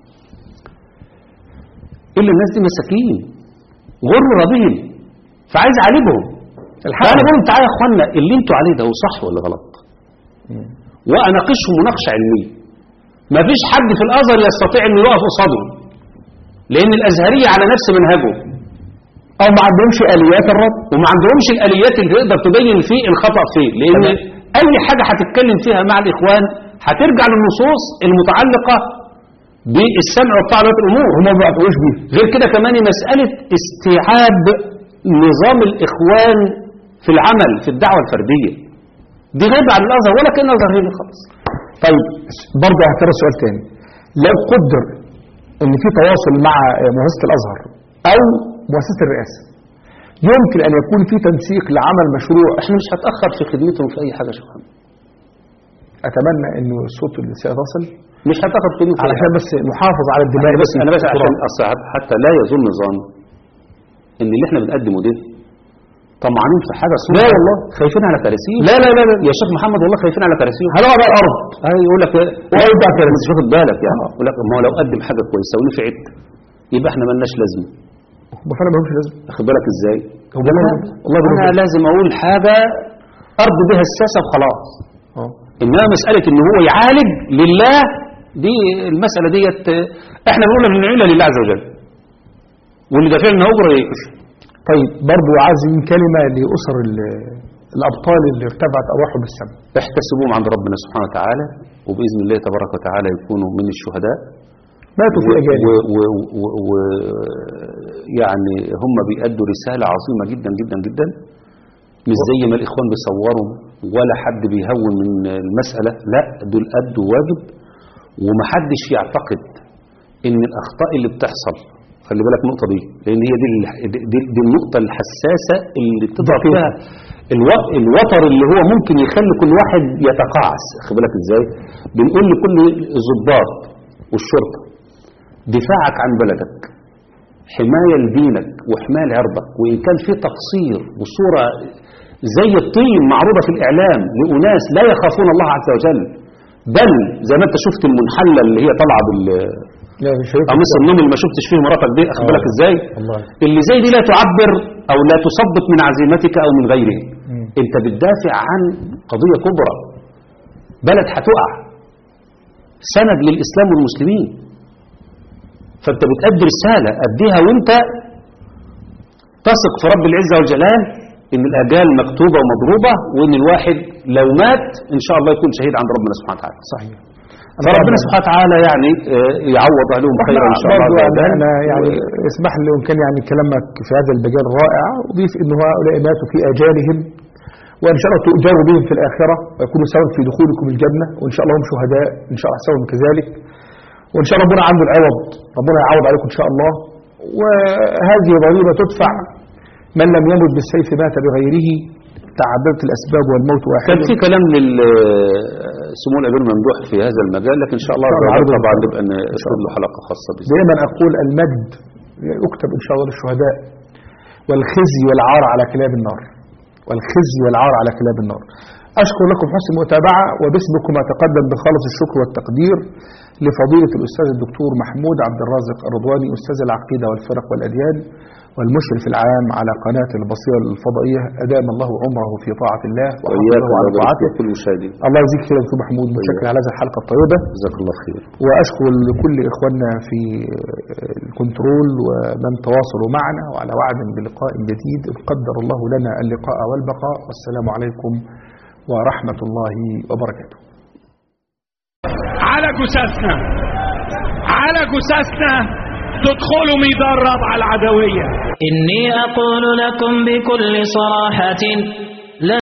الا الناس دي مساكين غر بهم فعايز اعالجهم فانا بقول تعالى يا اخوانا اللي انتوا عليه ده هو صح ولا غلط واناقشهم مناقشه علميه ما فيش حد في الازهر يستطيع انه يقف قصادهم لان الازهريه على نفس منهجهم او ما عندهمش اليات الرد وما عندهمش الاليات اللي تقدر تبين فيه الخطا فين لان اي حاجه هتتكلم فيها مع الاخوان هترجع للنصوص المتعلقه بالسمع والطاعه ولاة الامور هم ما بيعتقوش بيه غير كده كمان مساله استيعاب نظام الاخوان في العمل في الدعوه الفرديه دي غيبه عن الازهر ولا كان الازهر هنا خالص طيب برضه هكرر سؤال تاني لو قدر ان في تواصل مع مؤسسه الازهر او مؤسسه الرئاسه يمكن ان يكون في تنسيق لعمل مشروع احنا مش هتاخر في خدمتهم في اي حاجه يا شيخ محمد اتمنى انه الصوت اللي سيتصل مش هتاخر في خدمتهم في أي علشان حاجة. بس نحافظ على الدماء انا بس انا بس عشان أصل حتى لا يظن نظام ان اللي احنا بنقدمه ده طمعانين في حاجه صورة لا والله. خايفين على كراسيهم لا لا لا لا يا شيخ محمد والله خايفين على كراسيهم هنقعد على الارض اي يقول لك وهيبقى انت مش واخد بالك يعني يقول لك ما هو لو قدم حاجه كويسه ونفعت يبقى احنا مالناش لازمه هم فعلا ملهمش لازمه واخد بالك ازاي هو ده لا، والله انا بيقولوا لازم اقول حاجه ارض بها الساسه وخلاص اه انما مساله ان هو يعالج لله دي المساله ديت احنا بنقول بنعملها لله عز وجل واللي دافع لنا اجره يقش طيب برضه عايز من كلمه لاسر ال- الابطال اللي ارتفعت ارواحهم بالسماء احتسبوهم عند ربنا سبحانه وتعالى وباذن الله تبارك وتعالى يكونوا من الشهداء ماتوا في اجالهم و و و و يعني هم بيأدوا رسالة عظيمة جدا جدا جدا مش زي ما الإخوان بيصوروا ولا حد بيهون من المسألة لا دول أدوا واجب ومحدش يعتقد إن الأخطاء اللي بتحصل خلي بالك النقطة دي لأن هي دي, ال- دي, دي, دي النقطة الحساسة اللي تضغط فيها الو- الوتر اللي هو ممكن يخلي كل واحد يتقاعس خلي بالك ازاي بنقول لكل الضباط والشرطة دفاعك عن بلدك حماية لدينك وحماية لعرضك وإن كان في تقصير بصورة زي الطين معروضة في الإعلام لأناس لا يخافون الله عز وجل بل زي ما انت شفت المنحلة اللي هي طالعة بال لا مش هيك قميص النوم اللي ما شفتش فيه مراتك دي اخد بالك ازاي والله اللي زي دي لا تعبر او لا تصدق من عزيمتك او من غيره انت بتدافع عن قضية كبرى بلد هتقع سند للاسلام والمسلمين فانت بتأدي رسالة اديها وانت تثق في رب العزة والجلال ان الاجال مكتوبة ومضروبة وان الواحد لو مات ان شاء الله يكون شهيد عند ربنا سبحانه وتعالى صحيح فربنا سبحانه وتعالى يعني آه، يعوض عليهم خيرا ان شاء الله برضو عز يعني وجل. انا يعني اسمح لي وان كان يعني كلامك في هذا المجال رائع اضيف ان هؤلاء ماتوا في اجالهم وان شاء الله تؤجروا بهم في الاخره ويكونوا سبب في دخولكم الجنه وان شاء الله هم شهداء ان شاء الله سواهم كذلك وان شاء الله ربنا عنده العوض ربنا يعوض عليكم ان شاء الله وهذه ضريبه تدفع من لم يمت بالسيف مات بغيره تعددت الاسباب والموت واحد كان في كلام للسمو الامير ممدوح في هذا المجال لكن ان شاء الله إن شاء الله تعالى عرض طبعا إن نبقى نسرد له حلقه خاصه بإذن دائما أقول المجد يكتب إن شاء الله للشهداء والخزي والعار على كلاب النار والخزي والعار على كلاب النار أشكر لكم حسن المتابعة وباسمكم أتقدم بخالص الشكر والتقدير لفضيلة الأستاذ الدكتور محمود عبد الرازق الرضواني أستاذ العقيدة والفرق والأديان والمشرف العام على قناة البصيرة الفضائية أدام الله عمره في طاعة الله وحفظه وإياكم على على طاعته كل المشاهدين الله يجزيك خير يا دكتور محمود متشكر على هذه الحلقة الطيبة جزاك الله خير وأشكر لكل إخواننا في الكنترول ومن تواصلوا معنا وعلى وعد بلقاء جديد إن قدر الله لنا اللقاء والبقاء والسلام عليكم ورحمة الله وبركاته على جثثنا على جثثنا تدخلوا ميدان رابعة العدوية إني أقول لكم بكل صراحة لن